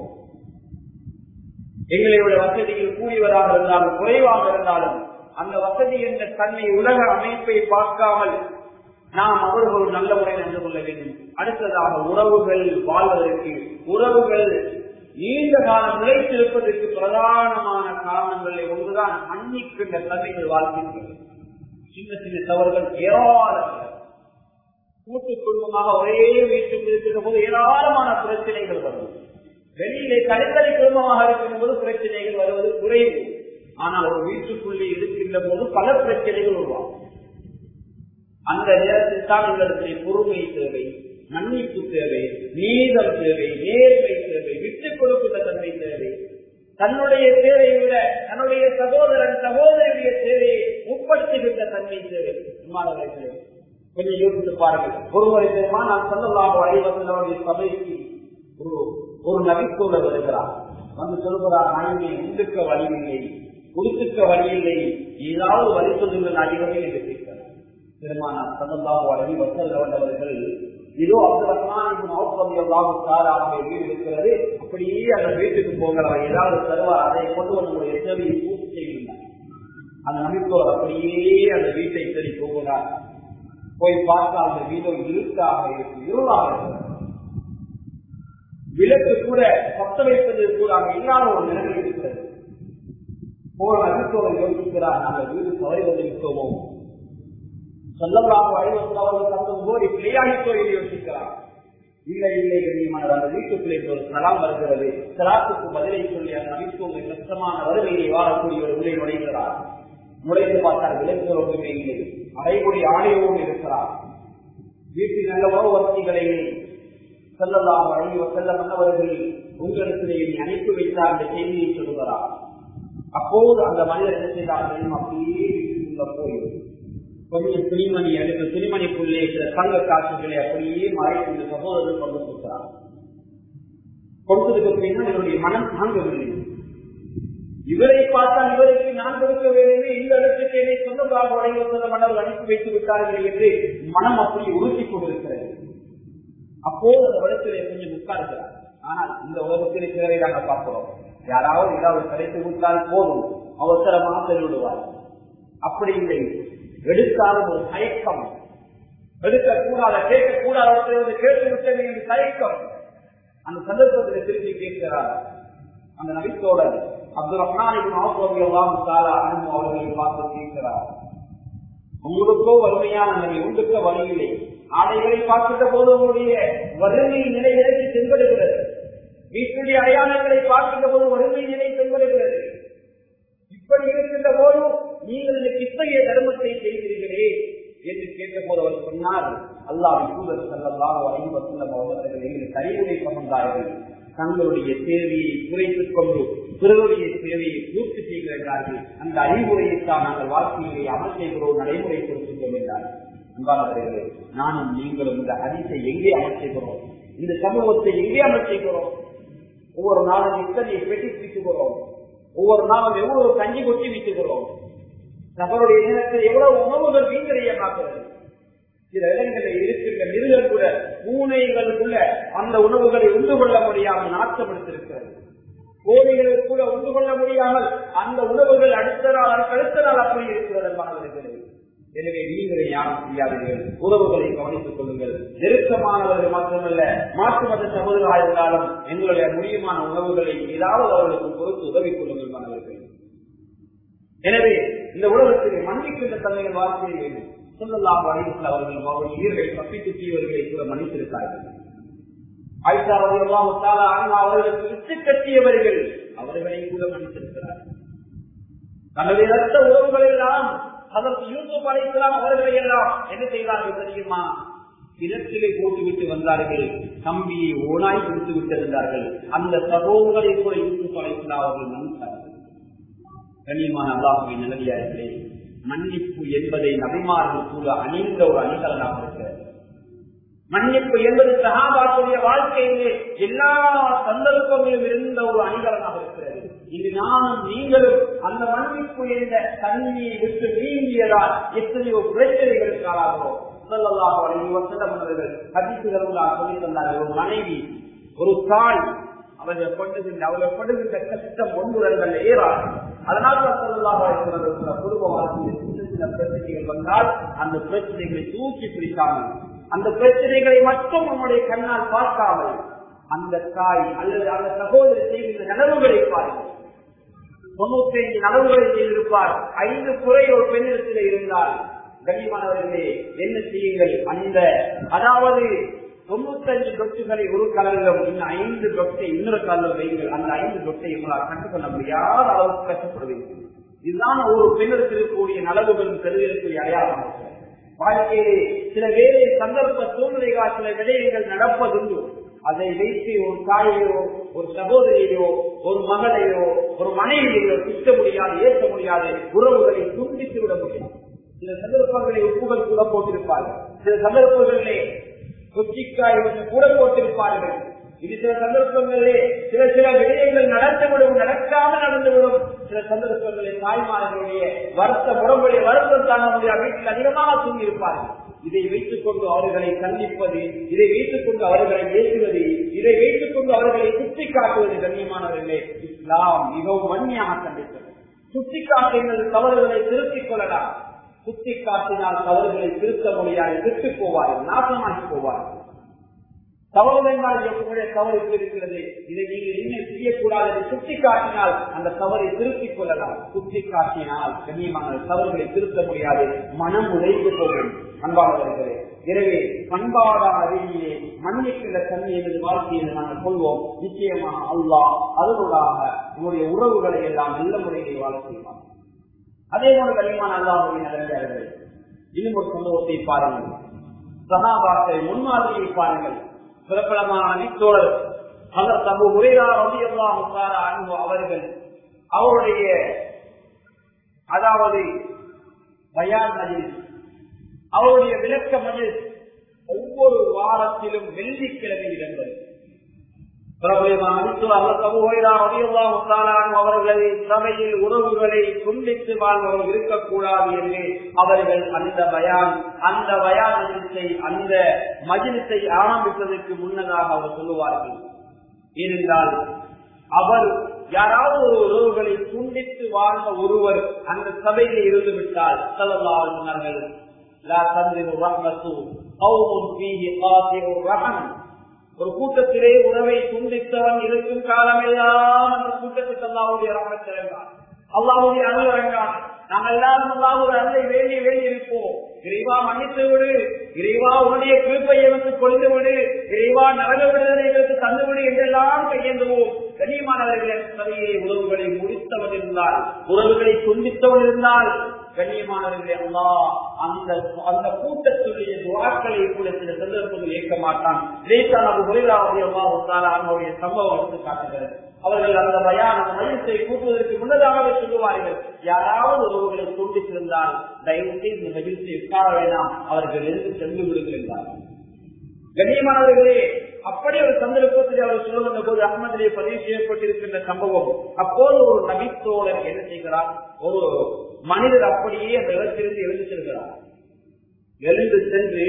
எங்களுடைய வசதியில் கூடியவராக இருந்தாலும் குறைவாக இருந்தாலும் அந்த வசதி என்ற தன்னை உலக அமைப்பை பார்க்காமல் நாம் அவர்கள் நல்ல முறையில் நடந்து கொள்ள வேண்டும் அடுத்ததாக உறவுகள் வாழ்வதற்கு உறவுகள் நீண்ட காலம் நிலைத்திருப்பதற்கு பிரதானமான காரணங்களில் ஒன்றுதான் மன்னிக்கின்ற தன்மைகள் வாழ்க்கின்றது சின்ன சின்ன தவறுகள் ஏராளம் கூட்டு குடும்பமாக ஒரே வீட்டுக்கு இருக்கிற போது ஏராளமான பிரச்சனைகள் வரும் வெளியிலே தனித்தனி குடும்பமாக இருக்கின்ற போது பிரச்சனைகள் வருவது குறைவு ஆனால் ஒரு வீட்டுக்குள்ளே இருக்கின்ற போது பல பிரச்சனைகள் உருவாகும் அந்த நேரத்தில் தான் எங்களுக்கு பொறுமை தேவை மன்னிப்பு தேவை நீதம் தேவை நேர்மை தேவை விட்டுக் கொடுக்கின்ற தன்மை தேவை தன்னுடைய தேவையை விட தன்னுடைய சகோதரன் சகோதரியுடைய தேவையை உட்படுத்துகின்ற தன்மை தேவை மாணவர்களே கொஞ்சம் யோசித்து பாருங்கள் ஒரு முறை தெரியுமா நான் சொல்லலாம் அழைவதனுடைய சபைக்கு ஒரு ஒரு நபித்தோடு வருகிறார் வந்து சொல்கிறார் நாயமே உண்டுக்க வழி இல்லை உடுத்துக்க வழி இல்லை ஏதாவது வழி சொல்லுங்கள் அதிகமே என்று கேட்கிறார் பெருமானார் சந்தல்லாஹு அழகி வசல் கவர்ந்தவர்கள் இதோ அப்துல் ரஹ்மான் சாராக வீடு இருக்கிறது அப்படியே அந்த வீட்டுக்கு போகிறவர் ஏதாவது தருவார் அதை கொண்டு நம்முடைய சேவையை பூர்த்தி செய்கிறார் அந்த நம்பிக்கோர் அப்படியே அந்த வீட்டை தேடி போகிறார் போய் பார்த்தா அந்த வீடோ இருட்டாக இருக்கு இருளாக இருக்கிறது விளக்கு கூட பத்த வைப்பது கூட அங்க இல்லாத ஒரு நிலைமை இருக்கிறது போன நம்பிக்கோரை யோசிக்கிறார் நாங்கள் வீடு தவறி விட்டோமோ சொல்லலாம் ஐவத்து அவர்கள் தங்கும் போது பிள்ளையாகித்தோ என்று யோசிக்கிறார் இல்லை இல்லை கண்ணியமான அந்த வீட்டுக்குள்ளே ஒரு சலாம் வருகிறது சலாத்துக்கு பதிலை சொல்லி அந்த நம்பிக்கை கஷ்டமான வறுமையை வாழக்கூடிய ஒரு உள்ளே நுழைகிறார் நுழைந்து பார்த்தார் விளக்குகள் ஒன்றுமே இல்லை அடைமுடி ஆடையோடு இருக்கிறார் வீட்டில் நல்ல உணவு வசதிகளை செல்லலாம் வழங்கி செல்ல மன்னவர்கள் உங்களுக்கு அனுப்பி வைத்தார் அந்த செய்தியை சொல்லுகிறார் அப்போது அந்த மனிதர் என்ன செய்தார் அப்படியே வீட்டுக்குள்ள போய் கொஞ்சம் துணிமணி எடுத்து துணிமணிக்குள்ளே சில தங்க காசுகளை அப்படியே மறைத்து இந்த சகோதரர் கொண்டு கொடுக்கிறார் கொடுத்ததுக்கு பின்னால் என்னுடைய மனம் தாங்கவில்லை இவரை பார்த்தால் இவருக்கு நான் கொடுக்க வேண்டுமே இந்த இடத்துக்கு என்னை சொந்தமாக உடைய மன்னர்கள் அனுப்பி வைத்து விட்டார்கள் என்று மனம் அப்படி உறுதி கொண்டிருக்கிறது அப்போது அந்த இடத்திலே கொஞ்சம் உட்கார்கிறார் ஆனால் இந்த உலகத்திலே சிலரை நாங்கள் பார்க்கிறோம் யாராவது ஏதாவது கிடைத்து விட்டால் போதும் அவசரமாக செல்விடுவார் அப்படி இல்லை எடுத்தாலும் ஒரு தயக்கம் எடுக்கக்கூடாத கேட்கக்கூடாத கேட்டு விட்டது என்று தயக்கம் அந்த சந்தர்ப்பத்தில் திரும்பி கேட்கிறார் அந்த நபித்தோழர் அப்துல் ரஹ்மானின் ஆசிரியெல்லாம் சாலா அனுபவம் அவர்களை பார்த்து கேட்கிறார் உங்களுக்கோ வறுமையான நிலை உண்டுக்க வழியில்லை ஆடைகளை பார்க்கின்ற போது உங்களுடைய வறுமை நிலை எனக்கு தென்படுகிறது வீட்டுடைய அடையாளங்களை பார்க்கின்ற போது வறுமை நிலை தென்படுகிறது இப்படி இருக்கின்ற போதும் நீங்கள் எனக்கு இத்தகைய தர்மத்தை செய்தீர்களே என்று கேட்ட போது அவர் சொன்னார் அல்லாஹ் சூழல் செல்லலாம் ஐந்து செல்லம் அவர்கள் எங்களுக்கு அறிவுரை பகிர்ந்தார்கள் தங்களுடைய தேவையை குறைத்துக் கொண்டு பிறருடைய தேவையை பூர்த்தி செய்கிறார்கள் அந்த அறிவுரையைத்தான் நாங்கள் வாழ்க்கையிலே அமல் செய்கிறோம் நடைமுறைப்படுத்துகிறோம் என்றார்கள் அன்பானவர்களே நானும் நீங்களும் இந்த அதிசை எங்கே அமல் செய்கிறோம் இந்த சமூகத்தை எங்கே அமல் செய்கிறோம் ஒவ்வொரு நாளும் இத்தனை பெட்டி பிடித்துகிறோம் ஒவ்வொரு நாளும் எவ்வளவு கஞ்சி கொட்டி வைத்துகிறோம் நபருடைய நேரத்தில் எவ்வளவு உணவுகள் வீண்கரையமாக்குறது சில இடங்களில் இருக்கின்ற மிருகங்கள் கூட பூனைகள் கூட அந்த உணவுகளை உண்டு கொள்ள முடியாமல் நாட்டப்படுத்திருக்கிறது கோழிகளை கூட உண்டு கொள்ள முடியாமல் அந்த உணவுகள் அடுத்த நாள் அடுத்த நாள் அப்படி இருக்கிறது மாணவர்களே எனவே நீங்களை யாரும் செய்யாதீர்கள் உறவுகளை கவனித்துக் கொள்ளுங்கள் நெருக்கமானவர்கள் மட்டுமல்ல மாற்று மத சகோதரராக இருந்தாலும் எங்களுடைய முடியுமான உணவுகளை ஏதாவது அவர்களுக்கு பொறுத்து உதவி கொள்ளுங்கள் மாணவர்கள் எனவே இந்த உலகத்திலே மன்னிக்கின்ற தன்மைகள் வாழ்க்கை வேண்டும் சொல்லலாம் வரையில் அவர்கள் அவர்கள் உயிர்களை தப்பித்து தீவர்களை கூட மன்னித்திருக்கார்கள் ஆயிஷா ரலியல்லாஹு தஆலா அன்ஹா அவர்களுக்கு விட்டு கட்டியவர்கள் அவர்களை கூட மன்னித்திருக்கிறார்கள் தன்னுடைய ரத்த உறவுகள் எல்லாம் அதற்கு யூசுப் அலைக்கலாம் அவர்களை எல்லாம் என்ன செய்தார்கள் தெரியுமா கிணற்றிலே போட்டுவிட்டு வந்தார்கள் தம்பியை ஓனாய் கொடுத்து விட்டிருந்தார்கள் அந்த சகோதரரை கூட யூசுப் அலைக்கலாம் அவர்கள் மன்னித்தார்கள் கண்ணியமான அல்லாஹுவின் நிலவியார்களே மன்னிப்பு என்பதை நபிமார்கள் கூட அணிந்த ஒரு அணிகலனாக இருக்கிறது மன்னிப்பு என்பது சகாபாக்குடைய வாழ்க்கையிலே எல்லா சந்தர்ப்பங்களிலும் இருந்த ஒரு அணிகலனாக இருக்கிறது இது நானும் நீங்களும் அந்த மன்னிப்பு என்ற தண்ணியை விட்டு நீங்கியதால் எத்தனையோ பிரச்சனைகளுக்கு ஆளாகிறோம் சொல்லலாக வசந்தவர்கள் கதிப்புகளும் சொல்லி தந்தார்கள் ஒரு மனைவி ஒரு தாய் அவர்கள் கொண்டுகின்ற அவர்கள் கொண்டுகின்ற கஷ்டம் ஒன்றுரங்கள் ஏறாது அதனால் சொல்லலாக குடும்ப வாழ்க்கையில் சின்ன சின்ன பிரச்சனைகள் வந்தால் அந்த பிரச்சனைகளை தூக்கி பிடிக்காமல் அந்த பிரச்சனைகளை மட்டும் நம்முடைய கண்ணால் பார்க்காமல் அந்த தாய் அல்லது அந்த சகோதரி செய்கின்ற நனவுகளை பாருங்கள் தொண்ணூத்தி ஐந்து நனவுகளை செய்திருப்பார் ஐந்து குறை ஒரு பெண்ணிடத்தில் இருந்தால் கண்ணியமானவர்களே என்ன செய்யுங்கள் அந்த அதாவது தொண்ணூத்தஞ்சு தொட்டுகளை ஒரு கலரிலும் இன்னும் ஐந்து தொட்டை இன்னொரு கலரில் வைங்கள் அந்த ஐந்து தொட்டை உங்களால் கற்றுக்கொள்ள முடியாத அளவுக்கு கஷ்டப்படுவீர்கள் இதுதான் ஒரு பெண்ணிடத்தில் இருக்கக்கூடிய நலவுகளும் பெருவிருக்கூடிய அடையாளம் வாழ்க்கையிலே சில வேலை சந்தர்ப்ப சூழ்நிலைகள் சில விடயங்கள் நடப்பதுண்டு அதை வைத்து ஒரு தாயையோ ஒரு சகோதரியோ ஒரு மகளையோ ஒரு மனைவியோ திட்ட முடியாது ஏற்க முடியாது உறவுகளை துண்டித்து விட முடியும் சில சந்தர்ப்பங்களில் உப்புகள் கூட போட்டிருப்பார்கள் சில சந்தர்ப்பங்களிலே கொச்சிக்காய் கூட போட்டிருப்பார்கள் இது சில சந்தர்ப்பங்களிலே சில சில விடயங்கள் நடந்துவிடும் நடக்காமல் நடந்துவிடும் சில சந்தர்ப்பங்களில் தாய்மார்களுடைய வருத்த முறம்புடைய வருத்தம் தாங்க முடியாது வீட்டில் அதிகமாக தூங்கியிருப்பார்கள் இதை வைத்துக் கொண்டு அவர்களை சந்திப்பது இதை வைத்துக் கொண்டு அவர்களை பேசுவது இதை வைத்துக் கொண்டு அவர்களை சுட்டி காட்டுவது கண்ணியமானவர்களே இஸ்லாம் மிகவும் வன்மையாக கண்டித்தது சுட்டி காட்டுங்கள் தவறுகளை திருத்திக் கொள்ளலாம் சுட்டி காட்டினால் தவறுகளை திருத்த முடியாது விட்டு போவார்கள் நாசமாகி போவார்கள் தவறு என்றால் எங்களுடைய தவறு இருக்கிறது இதை நீங்கள் இன்னும் செய்யக்கூடாது என்று சுட்டி காட்டினால் அந்த தவறை திருத்திக் கொள்ளலாம் சுட்டி காட்டினால் கண்ணியமான தவறுகளை திருத்த முடியாது மனம் உழைத்து போகும் அன்பாளர்களே எனவே பண்பாடான ரீதியிலே மன்னிக்கின்ற தன்மை என்பது வாழ்க்கையில் நாங்கள் கொள்வோம் நிச்சயமாக அல்லாஹ் அதனூடாக உங்களுடைய உறவுகளை எல்லாம் நல்ல முறையிலே வாழ செய்வார் அதே போல கண்ணியமான அல்லாஹுடைய நடந்தார்கள் இன்னும் ஒரு சம்பவத்தை பாருங்கள் சகாபாத்தை முன்மாதிரியை பாருங்கள் பிரபலமான நித்தோழர் அதர் தம்பு முறையா ரவியெல்லாம் அன்பு அவர்கள் அவருடைய அதாவது பயான் மஜில் அவருடைய விளக்க மஜில் ஒவ்வொரு வாரத்திலும் வெள்ளிக்கிழமை இடம்பெறும் அவர்களை சபையில் உறவுகளை துண்டித்து வாழ்பவர்கள் இருக்கக்கூடாது என்று அவர்கள் அந்த பயான் அந்த பயான் மஜிலிசை அந்த மஜிலிசை ஆரம்பிப்பதற்கு முன்னதாக அவர் சொல்லுவார்கள் ஏனென்றால் அவர் யாராவது ஒரு உறவுகளை துண்டித்து வாழ்ந்த ஒருவர் அந்த சபையில் இருந்து விட்டால் சொன்னார்கள் ஒரு கூட்டத்திலே உறவை துண்டித்தவன் இருக்கும் காலமெல்லாம் அந்த கூட்டத்துக்கு அல்லாவுடைய ரகத்திறங்கான் அல்லாவுடைய அருள் இறங்கான் நாம் எல்லாரும் அல்லாவுடைய அருளை வேண்டி வேண்டி இருப்போம் இறைவா மன்னித்து விடு இறைவா உன்னுடைய கிருப்பை எனக்கு கொண்டு விடு இறைவா நரக விடுதலை எங்களுக்கு தந்து விடு என்றெல்லாம் கையேந்துவோம் கண்ணியமானவர்களே சபையை உறவுகளை முடித்தவன் இருந்தால் உறவுகளை துண்டித்தவன் இருந்தால் கண்ணியமானவர்களே அல்லா அந்த அந்த கூட்டத்துடைய துவாக்களை கூட சில சந்தர்ப்பங்கள் ஏற்க மாட்டான் இதைத்தான் அது முறையிலாவுடைய அவனுடைய சம்பவம் எடுத்து காட்டுகிறது அவர்கள் அந்த பயான மையத்தை கூட்டுவதற்கு முன்னதாகவே சொல்லுவார்கள் யாராவது ஒருவர்களை துண்டித்திருந்தால் தயவு செய்து இந்த மகிழ்ச்சி உட்கார வேண்டாம் அவர்கள் இருந்து சென்று விடுகிறார்கள் கண்ணியமானவர்களே அப்படி ஒரு சந்தர்ப்பத்தில் அவர் சொல்லுகின்ற போது அகமதிலே பதிவு செய்யப்பட்டிருக்கின்ற சம்பவம் அப்போது ஒரு நபித்தோழர் என்ன செய்கிறார் ஒரு மனிதர் அப்படியே அந்த இடத்திலிருந்து எழுந்து செல்கிறார் எழுந்து சென்று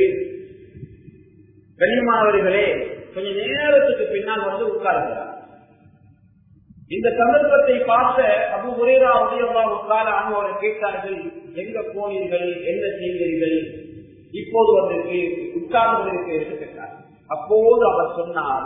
கண்ணியமானவர்களே கொஞ்ச நேரத்துக்கு பின்னால் வந்து உட்காருகிறார் இந்த சந்தர்ப்பத்தை பார்த்த அபு உரேரா உதயமா உட்கார அவரை கேட்டார்கள் எங்க போனீர்கள் என்ன செய்தீர்கள் இப்போது வந்திருக்கு உட்கார்ந்து வந்திருக்கு என்று கேட்டார் அப்போது அவர் சொன்னார்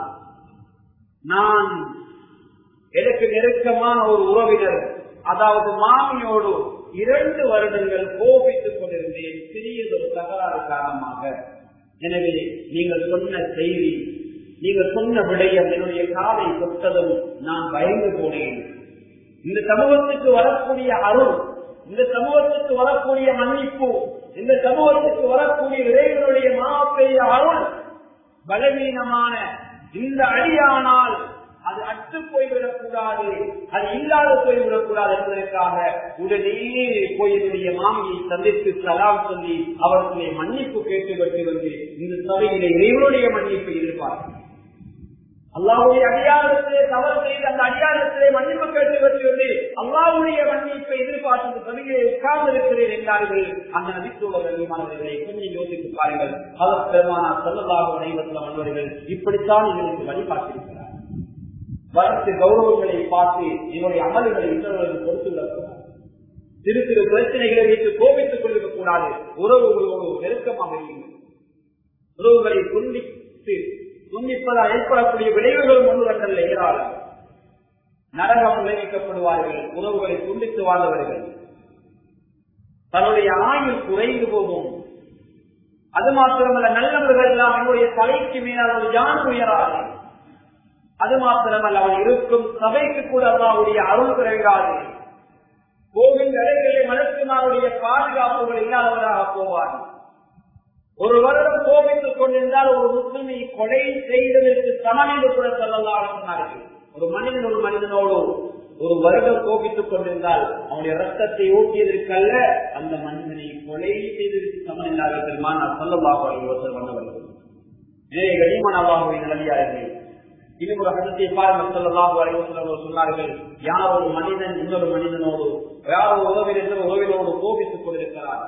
நான் எனக்கு நெருக்கமான ஒரு உறவினர் அதாவது மாமியோடு இரண்டு வருடங்கள் கோபித்துக் கொண்டிருந்தேன் சிறியதொரு தகராறு காரணமாக எனவே நீங்கள் சொன்ன செய்தி நீங்கள் சொன்ன விடயம் என்னுடைய காலை தொட்டதும் நான் பயந்து போனேன் இந்த சமூகத்துக்கு வரக்கூடிய அருள் இந்த சமூகத்துக்கு வரக்கூடிய மன்னிப்பு இந்த சமூகத்துக்கு வரக்கூடிய இறைவனுடைய மாப்பெரிய அருள் பலவீனமான இந்த அடியானால் அது அற்று போய்விடக் கூடாது அது இல்லாத போய்விடக் கூடாது என்பதற்காக உடனே கோயிலுடைய மாமியை சந்தித்து சலாம் சொல்லி அவர்களுடைய மன்னிப்பு கேட்டு வெட்டி வந்து இந்த சபையிலே இறைவனுடைய மன்னிப்பை எதிர்பார்க்கிறேன் அல்லாவுடைய அடியாரத்திலே தவறு செய்து அந்த அடியாரத்திலே மன்னிப்பு கேட்டு வெற்றி அல்லாவுடைய மன்னிப்பை எதிர்பார்த்து சபையிலே உட்கார்ந்து இருக்கிறேன் என்றார்கள் அந்த நபித்துவர்கள் விமானவர்களை கொஞ்சம் யோசித்து பாருங்கள் அவர் பெருமானா சொல்லதாக நைவத்தில் வந்தவர்கள் இப்படித்தான் எங்களுக்கு வழிபாட்டிருக்கிறார் வளர்த்து கௌரவங்களை பார்த்து என்னுடைய அமல்களை இன்னொருவர்கள் கொடுத்து விடக்கூடாது சிறு சிறு பிரச்சனைகளை வைத்து கோபித்துக் கொண்டிருக்க கூடாது உறவுகளோடு நெருக்கமாக இருங்கள் உறவுகளை துண்டித்து துண்டிப்பதால் ஏற்படக்கூடிய விளைவுகளும் ஒன்று கண்டல்ல ஏராளம் நரகம் விளைவிக்கப்படுவார்கள் உறவுகளை துண்டித்து வாழ்ந்தவர்கள் தன்னுடைய ஆயுள் குறைந்து போகும் அது மாத்திரமல்ல நல்லவர்கள் எல்லாம் என்னுடைய தலைக்கு மேலால் ஒரு யான் உயராது அது மாத்திரமல்ல அவன் இருக்கும் சபைக்கு கூட அல்லாவுடைய அருள் குறைகாது கோவில் இடங்களிலே மனசுமாருடைய பாதுகாப்புகள் இல்லாதவராக போவார் ஒரு வருடம் கோபித்துக் கொண்டிருந்தால் ஒரு முஸ்லிமை கொலை செய்ததற்கு சமம் என்று கூட சொல்லலாம் சொன்னார்கள் ஒரு மனிதன் ஒரு மனிதனோடு ஒரு வருடம் கோபித்துக் கொண்டிருந்தால் அவனுடைய ரத்தத்தை ஊட்டியதற்கல்ல அந்த மனிதனை கொலை செய்ததற்கு சமம் என்றார்கள் பெருமான் சொல்லலாக வந்தவர்கள் எனவே கனிமனாவாகவே நிலவியார்கள் இன்னும் ஒரு கருத்தை பாருங்கள் சொல்லலாம் வரைவசல் சொன்னார்கள் யார் ஒரு மனிதன் இன்னொரு மனிதனோடு யார் உறவினர் உறவினோடு கோபித்துக் கொண்டிருக்கிறார்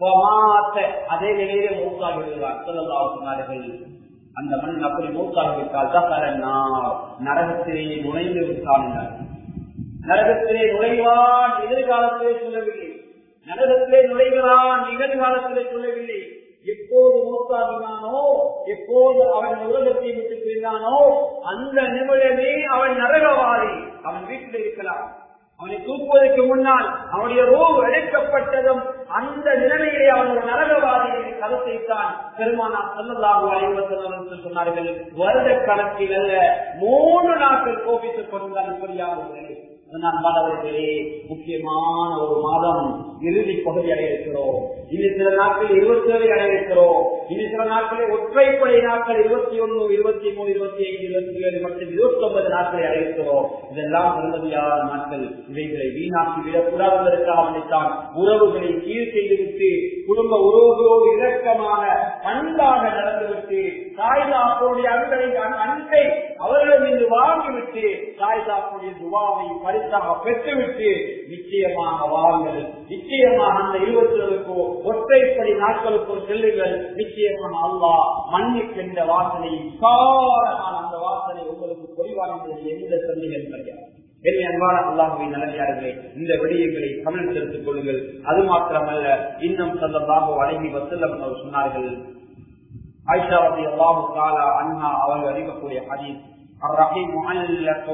அதே நிலையிலே மூத்தாகி விடுகிறார் சொல்லலாம் சொன்னார்கள் அந்த மனிதன் அப்படி மூத்தாகி விட்டால் தான் நரகத்திலே நுழைந்து விட்டான் நரகத்திலே நுழைவான் எதிர்காலத்திலே சொல்லவில்லை நரகத்திலே நுழைகிறான் நிகழ்காலத்திலே சொல்லவில்லை எப்போது மூத்தாகினானோ எப்போது அவன் உலகத்தை விட்டு பிரிந்தானோ அந்த நிமிடமே அவன் நரகவாதி அவன் வீட்டில் இருக்கலாம் அவனை தூக்குவதற்கு முன்னால் அவனுடைய ரோவு எடுக்கப்பட்டதும் அந்த நிலைமையிலே அவன் ஒரு நரகவாதி என்று கருத்தை தான் பெருமானா சொல்லலாக அலைவசன் சொன்னார்கள் வருட கணக்கில் அல்ல மூன்று நாட்கள் கோபித்துக் கொண்டால் இப்படியாக நான் மாணவர்களே முக்கியமான ஒரு மாதம் இறுதி பகுதி அடைய இருக்கிறோம் இனி சில நாட்கள் இருபத்தி ஏழு அடைய இருக்கிறோம் இனி சில நாட்களே ஒற்றைப்படை நாட்கள் இருபத்தி ஒன்னு இருபத்தி மூணு இருபத்தி ஐந்து இருபத்தி ஏழு மற்றும் இருபத்தி ஒன்பது நாட்களை அடைய இருக்கிறோம் இதெல்லாம் பெருமதியான நாட்கள் இவைகளை வீணாக்கி விடக்கூடாது என்பதற்காக நினைத்தான் உறவுகளை கீழ் செய்துவிட்டு குடும்ப உறவுகளோடு இலக்கமான பண்பாக நடந்துவிட்டு தாய் தாப்போடைய அன்பை அன்பை அவர்களிடம் இன்று வாங்கிவிட்டு தாய் தாப்புடைய துவாவை பரிசாக பெற்றுவிட்டு நிச்சயமாக வாருங்கள் நிச்சயமாக அந்த இருபத்தி ஒற்றைப்படி நாட்களுக்கு செல்லுங்கள் நிச்சயமாக அல்லா மன்னிக்கின்ற வாசனை காரமான அந்த வாசனை உங்களுக்கு பொறிவானது எந்த சந்தேகம் கிடையாது என்னை அன்பான அல்லாஹுவை நல்லதார்களே இந்த விடயங்களை கவனம் செலுத்திக் கொள்ளுங்கள் அது மாத்திரமல்ல இன்னும் சொல்லதாக வழங்கி வசல்லம் அவர் சொன்னார்கள் ஆயிஷாவதி அல்லாஹு காலா அண்ணா அவர்கள் அறிவிக்கக்கூடிய ஹதீஸ் الرحيم معلق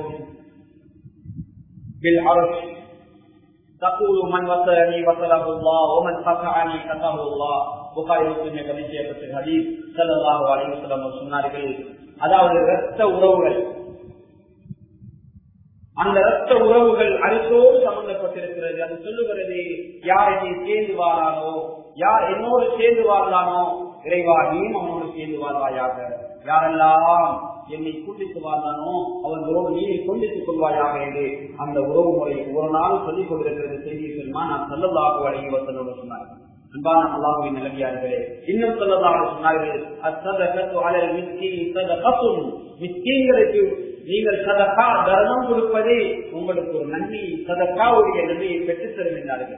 بالعرش تقول من وصلني وصله الله ومن قطعني قطعه الله புகாரி முஸ்லிமை பதிவு செய்யப்பட்ட ஹதீஸ் ஸல்லல்லாஹு அலைஹி வஸல்லம் சொன்னார்கள் அதாவது இரத்த உறவுகள் அந்த ரத்த உறவுகள் அரிசோடு சம்பந்தப்பட்டிருக்கிறது அது சொல்லுகிறது யார் என்னை சேர்ந்து வாரானோ யார் என்னோடு சேர்ந்து வாழ்ந்தானோ இறைவா நீயும் அவனோடு சேர்ந்து வாழ்வாயாக யாரெல்லாம் என்னை குண்டித்து வாழ்ந்தானோ அவன் உறவு நீரை கொண்டித்துக் கொள்வாயாக என்று அந்த உறவு முறை ஒரு நாள் சொல்லிக் கொண்டிருக்கிறது செய்தியை சொல்லுமா நான் சொல்லதாக வழங்கி வசனோடு சொன்னார் அன்பான அல்லாஹுவின் நிலவியார்களே இன்னும் சொல்லதாக சொன்னார்கள் அச்சதகத்து அலல் மிஸ்கீன் சதகத்தும் மிஸ்கீன்களுக்கு நீங்கள் சதக்கா தர்மம் கொடுப்பதே உங்களுக்கு ஒரு நன்மை சதக்காவுடைய நன்மையை பெற்றுத் தரும் என்றார்கள்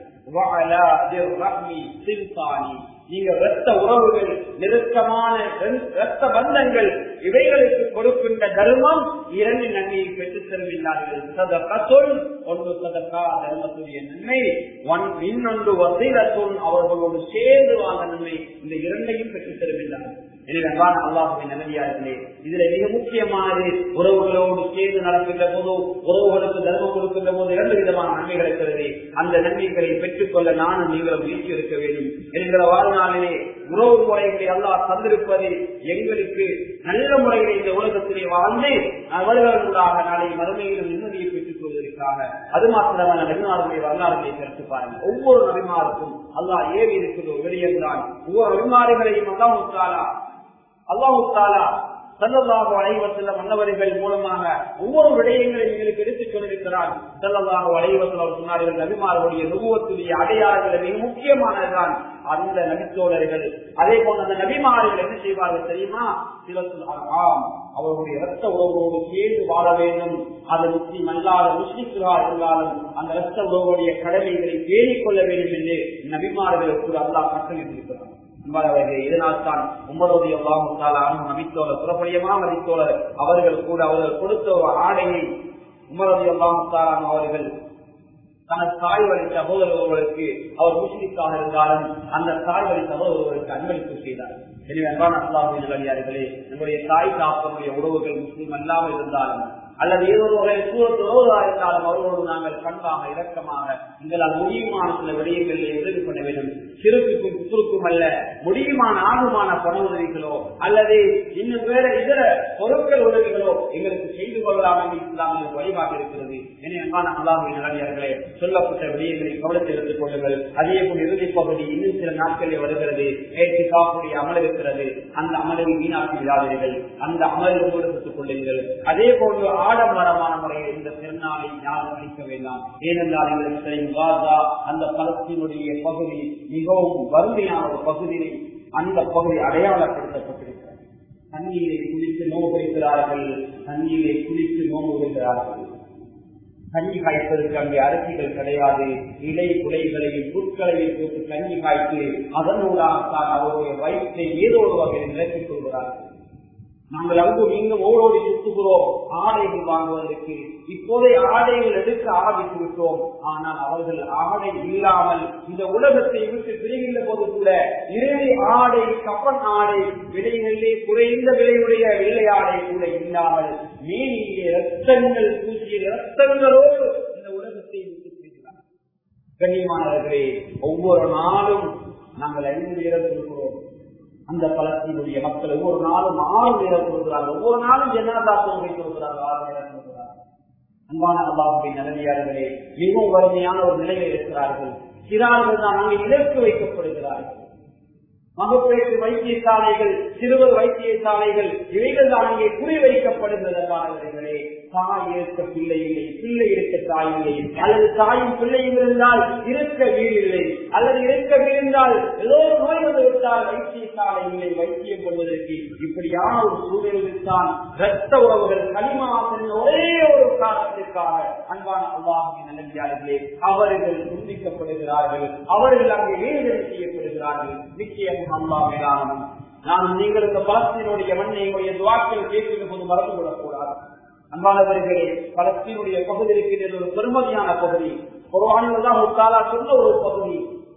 நீங்க ரத்த உறவுகள் நெருக்கமான ரத்த பந்தங்கள் இவைகளுக்கு கொடுக்கின்ற தர்மம் இரண்டு நன்மையை பெற்றுத் தருகின்றார்கள் சதகத்துள் ஒன்று சதக்கா தர்மத்துடைய நன்மை ஒன் இன்னொன்று வசீலத்துள் அவர்களோடு சேர்ந்து வாழ்ந்த நன்மை இந்த இரண்டையும் பெற்றுத் தருகின்றார்கள் எனவே அன்பான அல்லாஹுவின் நல்லடியார்களே இதுல மிக முக்கியமானது உறவுகளோடு சேர்ந்து நடக்கின்ற போது உறவுகளுக்கு தர்மம் கொடுக்கின்ற போது இரண்டு விதமான நன்மைகள் இருக்கிறது அந்த நன்மைகளை பெற்றுக்கொள்ள நானும் நீங்களும் முயற்சி எடுக்க வேண்டும் என்கிற வாழ்நாளிலே உறவு முறைகளை அல்லாஹ் தந்திருப்பது எங்களுக்கு நல்ல முறையில் இந்த உலகத்திலே வாழ்ந்து அவர்களாக நாளை மறுமையிலும் நிம்மதியை பெற்றுக் கொள்வதற்காக அது மாத்திரமல்ல நபிமார்களுடைய வரலாறுகளை கருத்து பாருங்கள் ஒவ்வொரு நபிமாருக்கும் அல்லாஹ் ஏறி இருக்கிற ஒரு விடயம்தான் ஒவ்வொரு நபிமாறுகளையும் அல்லாஹ் அல்லாஹாலா சல்லல்லாஹு அலைவசல்ல மன்னவர்கள் மூலமாக ஒவ்வொரு விடயங்களையும் எங்களுக்கு எடுத்துக் கொண்டிருக்கிறார் சல்லல்லாஹு அலைவசல் அவர் சொன்னார்கள் நபிமார்களுடைய நுகுவத்துடைய அடையாளங்கள் மிக முக்கியமானதுதான் அந்த நபித்தோழர்கள் அதே போல அந்த நபிமார்கள் என்ன செய்வார்கள் தெரியுமா சிலத்தில் ஆம் அவர்களுடைய இரத்த உறவோடு சேர்ந்து வாழ வேண்டும் அது முஸ்லிம் அல்லாத முஸ்லிம்களா இருந்தாலும் அந்த இரத்த உறவுடைய கடமைகளை பேணிக் கொள்ள வேண்டும் என்று நபிமார்களுக்கு அல்லாஹ் கட்டளையிட்டிருக்கிறார் இதனால் தான் உமருடைய நபித்தோழர் புறப்படியமா மதித்தோழர் அவர்கள் கூட அவர்கள் கொடுத்த ஒரு ஆடையை உமருடைய அல்லாஹாலாம் அவர்கள் தனது தாய் வழி சகோதரர்களுக்கு அவர் முஸ்லிக்காக இருந்தாலும் அந்த தாய் வழி சகோதரர்களுக்கு அன்பளிப்பு செய்தார் எனவே அன்பான அல்லாஹின் வழியார்களே நம்முடைய தாய் காப்பனுடைய உறவுகள் முஸ்லீம் அல்லாமல் இருந்தாலும் அல்லது ஏதோ ஒரு வகையில் சூழத்து உறவுகளாக இருந்தாலும் அவர்களோடு நாங்கள் பண்பாக இரக்கமாக எங்களால் முடியுமான சில விடயங்களில் உதவி பண்ண வேண்டும் சிறுக்குக்கும் குறுக்கும் அல்ல முடியுமான ஆகுமான பண உதவிகளோ அல்லது இன்னும் வேற இதர பொருட்கள் உதவிகளோ எங்களுக்கு செய்து கொள்ளலாம் என்று இஸ்லாமில் வழிபாடு இருக்கிறது எனவே அன்பான அல்லாஹின் நல்லடியார்களே சொல்லப்பட்ட விடயங்களை கவனத்தில் எடுத்துக் கொள்ளுங்கள் அதே போல் இறுதி பகுதி இன்னும் சில நாட்களில் வருகிறது நேற்று காப்புடைய அமல் இருக்கிறது அந்த அமலை வீணாக்கி விடாதீர்கள் அந்த அமலில் ஈடுபட்டுக் கொள்ளுங்கள் அதே போன்று ஆடம்பரமான முறையில் இந்த திருநாளை யாரும் அளிக்க வேண்டாம் ஏனென்றால் எங்களுக்கு தெரியும் காசா அந்த பலத்தினுடைய பகுதி மிகவும் வறுமையான ஒரு பகுதியை அந்த பகுதி அடையாளப்படுத்தப்பட்டிருக்கிறது தண்ணீரை குளித்து நோவு வைக்கிறார்கள் தண்ணீரை குளித்து நோவு வைக்கிறார்கள் கஞ்சி காய்ப்பதற்கு அங்கே அரிசிகள் கிடையாது இலை குலைகளையும் புற்களையும் போட்டு கஞ்சி காய்த்து அதனூடாகத்தான் அவருடைய வயிற்றை ஏதோ ஒரு வகையில் நிரப்பிக் கொள்கிறார்கள் நாங்கள் அங்கு இங்கும் ஓடோடி சுற்றுகிறோம் ஆடைகள் வாங்குவதற்கு இப்போதே ஆடைகள் எடுக்க ஆரம்பித்து விட்டோம் ஆனால் அவர்கள் ஆடை இல்லாமல் இந்த உலகத்தை விட்டு பிரிகின்ற போது கூட இறுதி ஆடை கப்பன் ஆடை விலைகளிலே குறைந்த விலையுடைய வெள்ளை ஆடை கூட இல்லாமல் மேலிலே ரத்தங்கள் பூசிய ரத்தங்களோடு இந்த உலகத்தை விட்டு பிரிகிறார் கண்ணியமானவர்களே ஒவ்வொரு நாளும் நாங்கள் ஐந்து நேரம் சொல்கிறோம் அந்த பலத்தினுடைய மக்கள் ஒவ்வொரு நாளும் ஆறு நேரம் கொடுக்கிறார்கள் ஒவ்வொரு நாளும் ஜனதா தொகை கொடுக்கிறார்கள் ஆறு நேரம் கொடுக்கிறார்கள் அன்பான அல்லாஹுடைய நிலையாளர்களே மிகவும் வறுமையான ஒரு நிலையில் இருக்கிறார்கள் சிறார்கள் தான் அங்கே இலக்கு வைக்கப்படுகிறார்கள் மகப்பேற்று வைத்தியசாலைகள் சிறுவர் வைத்தியசாலைகள் இவைகள் தான் அங்கே குறி வைக்கப்படுகிறதே தாய் இருக்க பிள்ளை இல்லை பிள்ளை இருக்க தாய் இல்லை அல்லது தாயும் பிள்ளையும் இருந்தால் இருக்க வீடு இல்லை அல்லது இருக்க வீழ்ந்தால் ஏதோ நோய் வந்து விட்டால் வைத்தியசாலை இல்லை வைத்தியம் கொள்வதற்கு இப்படியான ஒரு சூழலில் தான் இரத்த உறவுகள் களிமாசன் ஒரே ஒரு காரணத்திற்காக அன்பான அல்லாஹின் நல்லே அவர்கள் துண்டிக்கப்படுகிறார்கள் அவர்கள் அங்கே வேதனை செய்யப்படுகிறார்கள் நிச்சயம் அல்லா மேலானும் நான் நீங்கள் இந்த பலத்தினுடைய மண்ணை எங்களுடைய துவாக்கள் கேட்கிற போது மறந்து கொள்ளக்கூடாது அன்பானவர்களே பலத்தினுடைய பகுதி இருக்கிறது ஒரு பெருமதியான பகுதி ஒரு தான் ஒரு காலா சொன்ன ஒரு பகுதி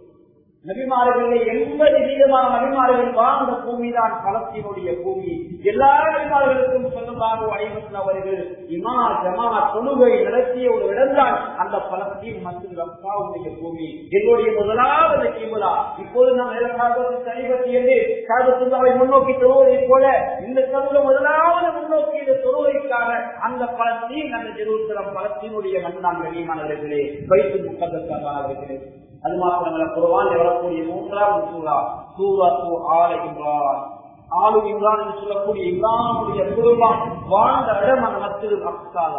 நபிமார்களிலே எண்பது வீதமான நபிமார்கள் வாழ்ந்த பூமி தான் பலத்தினுடைய பூமி எல்லா நபிமார்களுக்கும் சொந்தமாக ஐம்பத்தி அவர்கள் இமா ஜமா தொழுகை நடத்திய ஒரு இடம்தான் அந்த பலத்தின் மத்திய ரப்பாவுடைய பூமி என்னுடைய முதலாவது கிமுலா இப்போது நாம் இரண்டாயிரத்தி ஐம்பத்தி ஏழு காலத்துள்ளாவை முன்னோக்கி தொழுவதை போல இந்த தொழுக முதலாவது முன்னோக்கி இந்த தொழுகைக்காக அந்த பலத்தின் அந்த ஜெருசலம் பலத்தினுடைய மண்ணான் கனியமானவர்களே வைத்து முக்கத்தமானவர்களே அது மாத்திரமல்ல குருவான் வரக்கூடிய மூன்றாவது சூறா சூரா சூ ஆல இம்ரான் ஆளு இம்ரான் என்று சொல்லக்கூடிய இம்ரானுடைய குருவான் வாழ்ந்த இடம் அந்த மத்திய அப்சாலா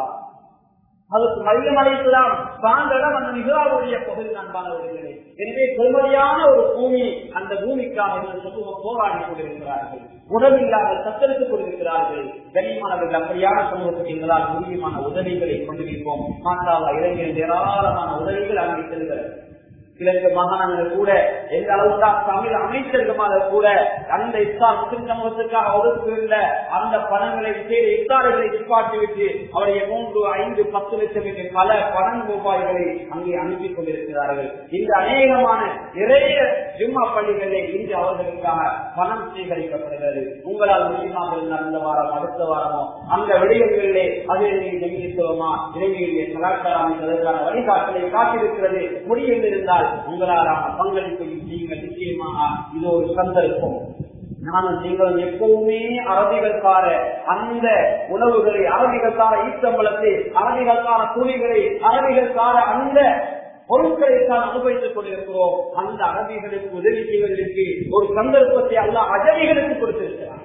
அதுக்கு மையம் அழைக்கலாம் சார்ந்த இடம் அந்த நிகழ்வுடைய பகுதி நான் காணவில்லை எனவே பெருமதியான ஒரு பூமி அந்த பூமிக்காக இந்த சமூகம் போராடி கொண்டிருக்கிறார்கள் உடம்பில்லாமல் சத்தரித்துக் கொண்டிருக்கிறார்கள் கனிமானவர்கள் அப்படியான சமூகத்துக்கு எங்களால் முடியுமான உதவிகளை கொண்டிருப்போம் மாற்றாவா இளைஞர்கள் ஏராளமான உதவிகள் அங்கே செல்கிறது கிழக்கு மாகாணங்கள் கூட எந்த அளவுக்கு தமிழ் அமைச்சர்களாக கூட அந்த இஸ்லாம் முஸ்லிம் சமூகத்துக்காக ஒதுக்குகின்ற அந்த பணங்களை செய்த இஃப்தார்களை நிப்பாட்டி விட்டு அவருடைய மூன்று ஐந்து பத்து லட்சம் என்ற பல பணம் ரூபாய்களை அங்கே அனுப்பி கொண்டிருக்கிறார்கள் இந்த அநேகமான நிறைய ஜும்மா பள்ளிகளிலே இன்று அவர்களுக்காக பணம் சேகரிக்கப்படுகிறது உங்களால் முடியுமாக இருந்தால் இந்த வாரம் அடுத்த வாரமோ அந்த விடயங்களிலே அது நிகழ்ச்சித்துவமா இளைஞர்களுடைய கலாச்சாரம் என்பதற்கான வழிகாட்டலை காட்டிருக்கிறது முடியும் இருந்தால் உங்களாலான பங்களிப்பையும் நீங்கள் நிச்சயமாக இது ஒரு சந்தர்ப்பம் நானும் நீங்களும் எப்பவுமே அரபிகளுக்கார அந்த உணவுகளை அரபிகளுக்கார ஈத்தம்பளத்தை அரபிகளுக்கான துணிகளை அரபிகளுக்கார அந்த பொருட்களை தான் அனுபவித்துக் கொண்டிருக்கிறோம் அந்த அரபிகளுக்கு உதவி செய்வதற்கு ஒரு சந்தர்ப்பத்தை அல்ல அஜமிகளுக்கு கொடுத்திருக்கிறார்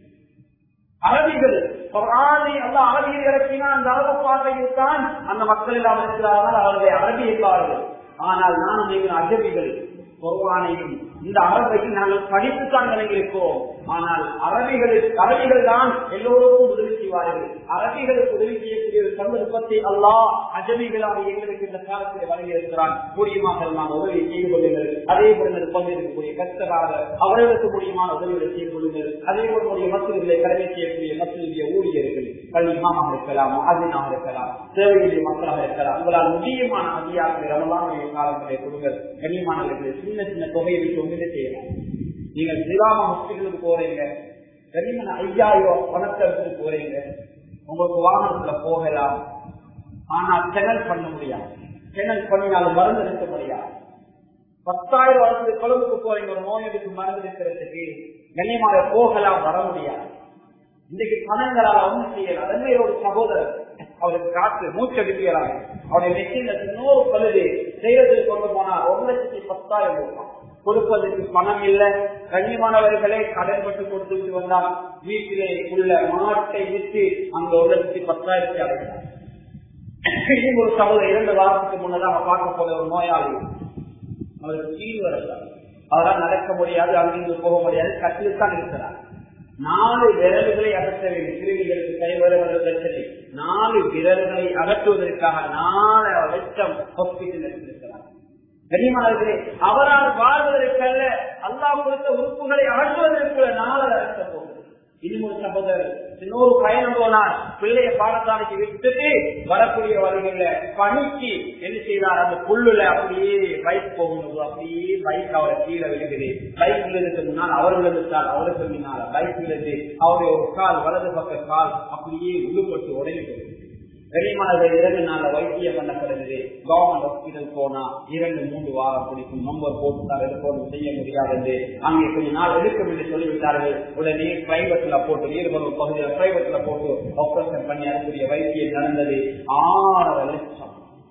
அரபிகள் குரானை அல்ல அரபியில் இறக்கினால் அந்த அரபு பார்வையில் தான் அந்த மக்கள் எல்லாம் இருக்கிறார்கள் அவருடைய அரபியக்காரர்கள் ஆனால் நானும் நீங்கள் அஜபிகள் குர்வானையும் இந்த அரபையும் நாங்கள் படித்துத்தான் விளங்கியிருக்கிறோம் ஆனால் அரபிகளுக்கு அரபிகள் தான் எல்லோருக்கும் உதவி செய்வார்கள் அரபிகளுக்கு உதவி செய்யக்கூடிய ஒரு சந்தர்ப்பத்தை அல்லாஹ் அஜபிகளாக எங்களுக்கு இந்த காலத்தில் வழங்கியிருக்கிறான் முடியுமாக நாம் உதவி செய்து கொள்ளுங்கள் அதே போல பங்கிருக்கக்கூடிய கஷ்டக்காரர்கள் அவர்களுக்கு முடியுமான உதவிகளை செய்து கொள்ளுங்கள் அதே போல உடைய மசூதிகளை கடமை செய்யக்கூடிய மசூதிய ஊழியர்கள் கல்விமாக இருக்கலாம் அதினாக இருக்கலாம் சேவையுடைய மக்களாக இருக்கலாம் உங்களால் முடியுமான அதிகாரத்தை ரமலானுடைய காலங்களை கொடுங்கள் கண்ணியமானவர்கள் சின்ன சின்ன தொகையை வைத்து ஒன்றுமே செய்யலாம் நீங்கள் சிலாம ஹாஸ்பிட்டலுக்கு போறீங்க கனிமன் ஐயாயிரம் பணத்தை எடுத்து போறீங்க உங்களுக்கு வாகனத்துல போகலாம் ஆனால் செனல் பண்ண முடியாது செனல் பண்ணினாலும் மருந்து எடுக்க முடியாது பத்தாயிரம் வருஷத்துக்கு கொழும்புக்கு போறீங்க ஒரு நோயடிக்கு மருந்து எடுக்கிறதுக்கு கண்ணியமாக போகலாம் வர முடியாது இன்னைக்கு பணங்களால் ஒன்றும் செய்யலாம் அதே ஒரு சகோதரர் அவருக்கு காற்று மூச்சடிக்கிறாங்க அவருடைய நெற்றியில இன்னொரு பழுது செய்யறதுக்கு கொண்டு போனா ஒரு லட்சத்தி பத்தாயிரம் ரூபாய் கொடுப்பதற்கு பணம் இல்லை கண்ணியமானவர்களே கடன் பட்டு கொடுத்துட்டு வந்தால் வீட்டிலே உள்ள மாட்டை விட்டு அந்த ஒரு லட்சத்தி பத்தாயிரத்தி அடைந்தார் ஒரு சகோதரர் இரண்டு வாரத்துக்கு முன்னதாக பார்க்க போற ஒரு நோயாளி அவருக்கு கீழ் வரல அவரால் நடக்க முடியாது அங்கிருந்து போக முடியாது கட்டில் தான் இருக்கிறார் நாலு விரல்களை அகற்ற வேண்டும் கிருமிகளுக்கு கைவரவது பிரச்சனை நாலு விரல்களை அகற்றுவதற்காக நாலு லட்சம் ஹாஸ்பிட்டல் இருக்கிறார் கனிமானவர்களே அவரால் வாழ்வதற்கல்ல அல்லாஹ் கொடுத்த உறுப்புகளை அகற்றுவதற்கு நாலு அகற்ற போகிறது இன்னொரு சகோதரர் இன்னொரு பயணம் போனார் பிள்ளைய பாடசாலைக்கு விட்டுட்டு வரக்கூடிய வழிகள்ல பணிக்கு என்ன செய்தார் அந்த புல்லுல அப்படியே பைக் போகும்போது அப்படியே பைக் அவரை கீழே விழுகுது பைக் விழுதுக்கு முன்னால் அவர் விழுந்துட்டார் அவருக்கு முன்னால் பைக் விழுது அவருடைய ஒரு கால் வலது பக்க கால் அப்படியே விழுப்பட்டு உடைந்து வெளிமானது இரண்டு நாள் வைத்தியம் பண்ணப்படுகிறது கவர்மெண்ட் ஹாஸ்பிட்டல் போனா இரண்டு மூன்று வாரம் பிடிக்கும் நம்பர் போட்டு எடுப்போம் செய்ய முடியாது அங்கே கொஞ்ச நாள் எடுக்கும் என்று சொல்லிவிட்டார்கள் உடனே பிரைவேட்ல போட்டு நீர்வரும் பகுதியில் பிரைவேட்ல போட்டு ஆபரேஷன் பண்ணி அதுக்குரிய வைத்தியம் நடந்தது ஆறரை லட்சம்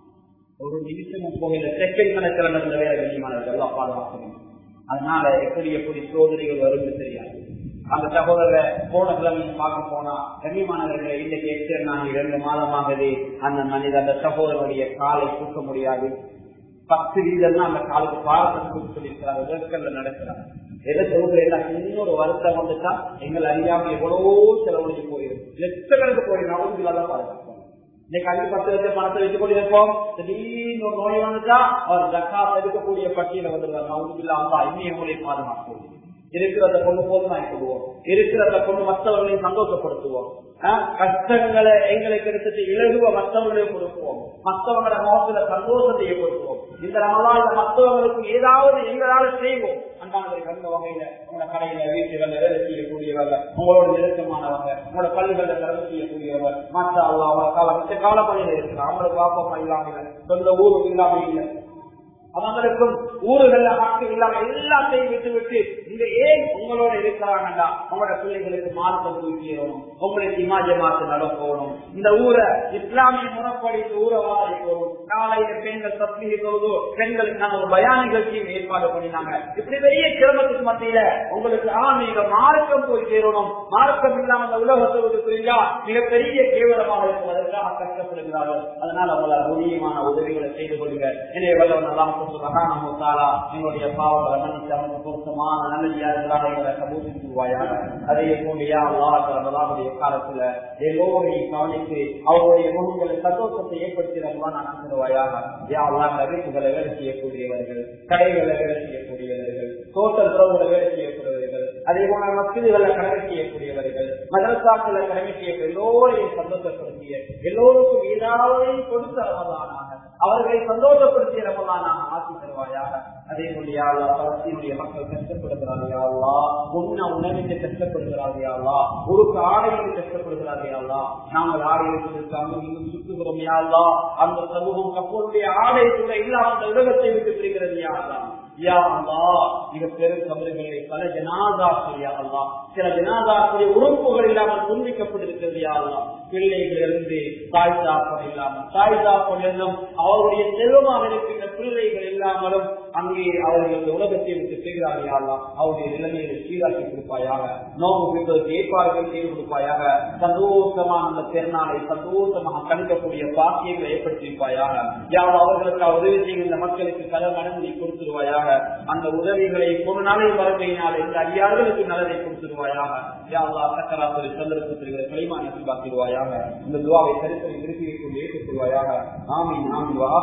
ஒரு நிமிஷமும் போகல செகண்ட் கணக்கில் நடந்த வேலை வெளிமானவர்கள் எல்லாம் பாதுகாக்கணும் அதனால எப்படி எப்படி சோதனைகள் வரும் தெரியாது அந்த சகோதரரை போன கிழமை பார்க்க போனா கண்ணியமானவர்களை இன்றைக்கு எச்சர் நான் இரண்டு மாதமாகவே அந்த மனித அந்த சகோதரனுடைய காலை தூக்க முடியாது பத்து வீதம் அந்த காலுக்கு பாரத்தை சொல்லியிருக்கிறார் விதற்கல்ல நடக்கிறார் எதை சொல்றேன் இன்னொரு வருத்தம் வந்துட்டா எங்களை அறியாம எவ்வளவோ செலவழிச்சு போயிடும் லட்சக்கணக்கு போயிடும் அவங்களுக்கு பாதுகாப்போம் இன்னைக்கு அஞ்சு பத்து லட்சம் பணத்தை வச்சு கொண்டிருப்போம் திடீர்னு ஒரு நோய் வந்துட்டா அவர் ஜக்காத் எடுக்கக்கூடிய பட்டியல வந்துடுவாங்க அவங்க இல்லாம இன்னும் உங்களை பாதுகாப்போம் இருக்கிறத கொண்டு போதுமாய் கொள்வோம் இருக்கிறத கொண்டு மற்றவர்களையும் சந்தோஷப்படுத்துவோம் கஷ்டங்களை எங்களுக்கு எடுத்துட்டு இலகுவ மற்றவர்களையும் கொடுப்போம் மற்றவங்களோட முகத்துல சந்தோஷத்தை ஏற்படுத்துவோம் இந்த ரமலான்ல மற்றவங்களுக்கு ஏதாவது எங்களால செய்வோம் அன்பானவர்கள் அந்த வகையில உங்களோட கடையில வீட்டுகள்ல வேலை செய்யக்கூடியவங்க உங்களோட நெருக்கமானவங்க உங்களோட பள்ளிகள்ல திறந்து செய்யக்கூடியவங்க மற்ற அல்லாவ கால மிச்ச கால பணியில இருக்கிறாங்க அவங்களுக்கு பாப்பம் இல்லாம சொந்த ஊரும் இல்லாம இல்லை அவங்களுக்கும் ஊர்கள்ல மக்கள் இல்லாம எல்லாத்தையும் விட்டு விட்டு இங்க ஏன் உங்களோட இருக்கிறாங்கடா உங்களோட பிள்ளைகளுக்கு மார்க்கம் தூக்கிடணும் உங்களுக்கு இமாஜமாத்து நடக்கணும் இந்த ஊரை இஸ்லாமிய முறைப்படி இந்த ஊரை வாழிக்கணும் காலையில பெண்கள் தப்பிகை தொழுதோ பெண்களுக்கான ஒரு பயான் நிகழ்ச்சியும் ஏற்பாடு பண்ணினாங்க இப்படி பெரிய சிரமத்துக்கு மத்தியில உங்களுக்கு ஆன்மீக மார்க்கம் போய் சேரணும் மார்க்கம் இல்லாம இந்த உலகத்தை விட்டு புரிஞ்சா மிகப்பெரிய கேவலமாக இருக்கும் அதற்காக கஷ்டப்படுகிறார்கள் அதனால அவங்களால் முடியுமான உதவிகளை செய்து கொள்ளுங்க எனவே வல்லவன் எல்லாம் சுபகானா எங்களுடைய பாவங்களை மன்னித்து அவனுக்கு பொருத்தமான நல்லடியார்களாக எங்களை கபூசி சொல்வாயாக அதே போலியா அல்லாஹுடைய காலத்துல எல்லோரையும் கவனித்து அவருடைய முகங்களை சந்தோஷத்தை ஏற்படுத்திடலாம் நான் தருவாயாக யா அல்லா கவிப்புகளை வேலை செய்யக்கூடியவர்கள் கடைகளை வேலை செய்யக்கூடியவர்கள் தோட்டல் துறவுகளை வேலை செய்யக்கூடியவர்கள் அதே போல மசிதிகளை கடமை செய்யக்கூடியவர்கள் மதரசாக்களை கடமை செய்யக்கூடிய எல்லோரையும் சந்தோஷப்படுத்திய எல்லோருக்கும் ஏதாவது கொடுத்த ரமதானாக அவர்களை சந்தோஷப்படுத்திய ரமதானாக ஆக்கி தருவாயாக அதே போலியாவா பலஸ்தீனுடைய மக்கள் கஷ்டப்படுகிறார்களா உண்ண உணவிற்கு கஷ்டப்படுகிறார்களா ஒரு ஆடையில் கஷ்டப்படுகிறார்களா நாங்கள் ஆடையில் இருக்காங்க இன்னும் சுற்றுகிறோம் யாழ்லா அந்த சமூகம் கப்போருடைய ஆடை கூட இல்லாம அந்த உலகத்தை விட்டு பிரிகிறது யாழ்லா யா அல்லா மிக பெரும் கபறுகளை பல ஜனாதாக்கள் யா அல்லா சில ஜனாதாக்களுடைய உறுப்புகள் இல்லாமல் துண்டிக்கப்பட்டிருக்கிறது யா அல்லா பிள்ளைகள் இருந்து தாய் தாப்பன் இல்லாமல் தாய் தாப்பன் இருந்தும் அவருடைய செல்வமாக இருக்கின்ற பிள்ளைகள் இல்லாமலும் அங்கே அவர்கள் உலகத்தை விட்டு செய்கிறார்கள் யாரா அவருடைய நிலைமையை சீராக்கி கொடுப்பாயாக நோக்கு பிடிப்பதற்கு ஏற்பாடுகள் செய்து கொடுப்பாயாக சந்தோஷமான அந்த பெருநாளை சந்தோஷமாக கணிக்கக்கூடிய பாக்கியங்களை ஏற்படுத்தியிருப்பாயாக யார் அவர்களுக்கு உதவி செய்கின்ற மக்களுக்கு கல மனதை கொடுத்துருவாயாக அந்த உதவிகளை ஒரு நாளை மறுமையினால் இந்த அடியார்களுக்கு நல்லதை கொடுத்துருவாயாக யாவா சக்கராத்துறை சந்திரத்தில் களிமான பாக்கிடுவாயாக இந்த துவாவை சரித்திரை திருப்பி கொண்டு ஏற்றுக்கொள்வாயாக ஆமீன் ஆமீன்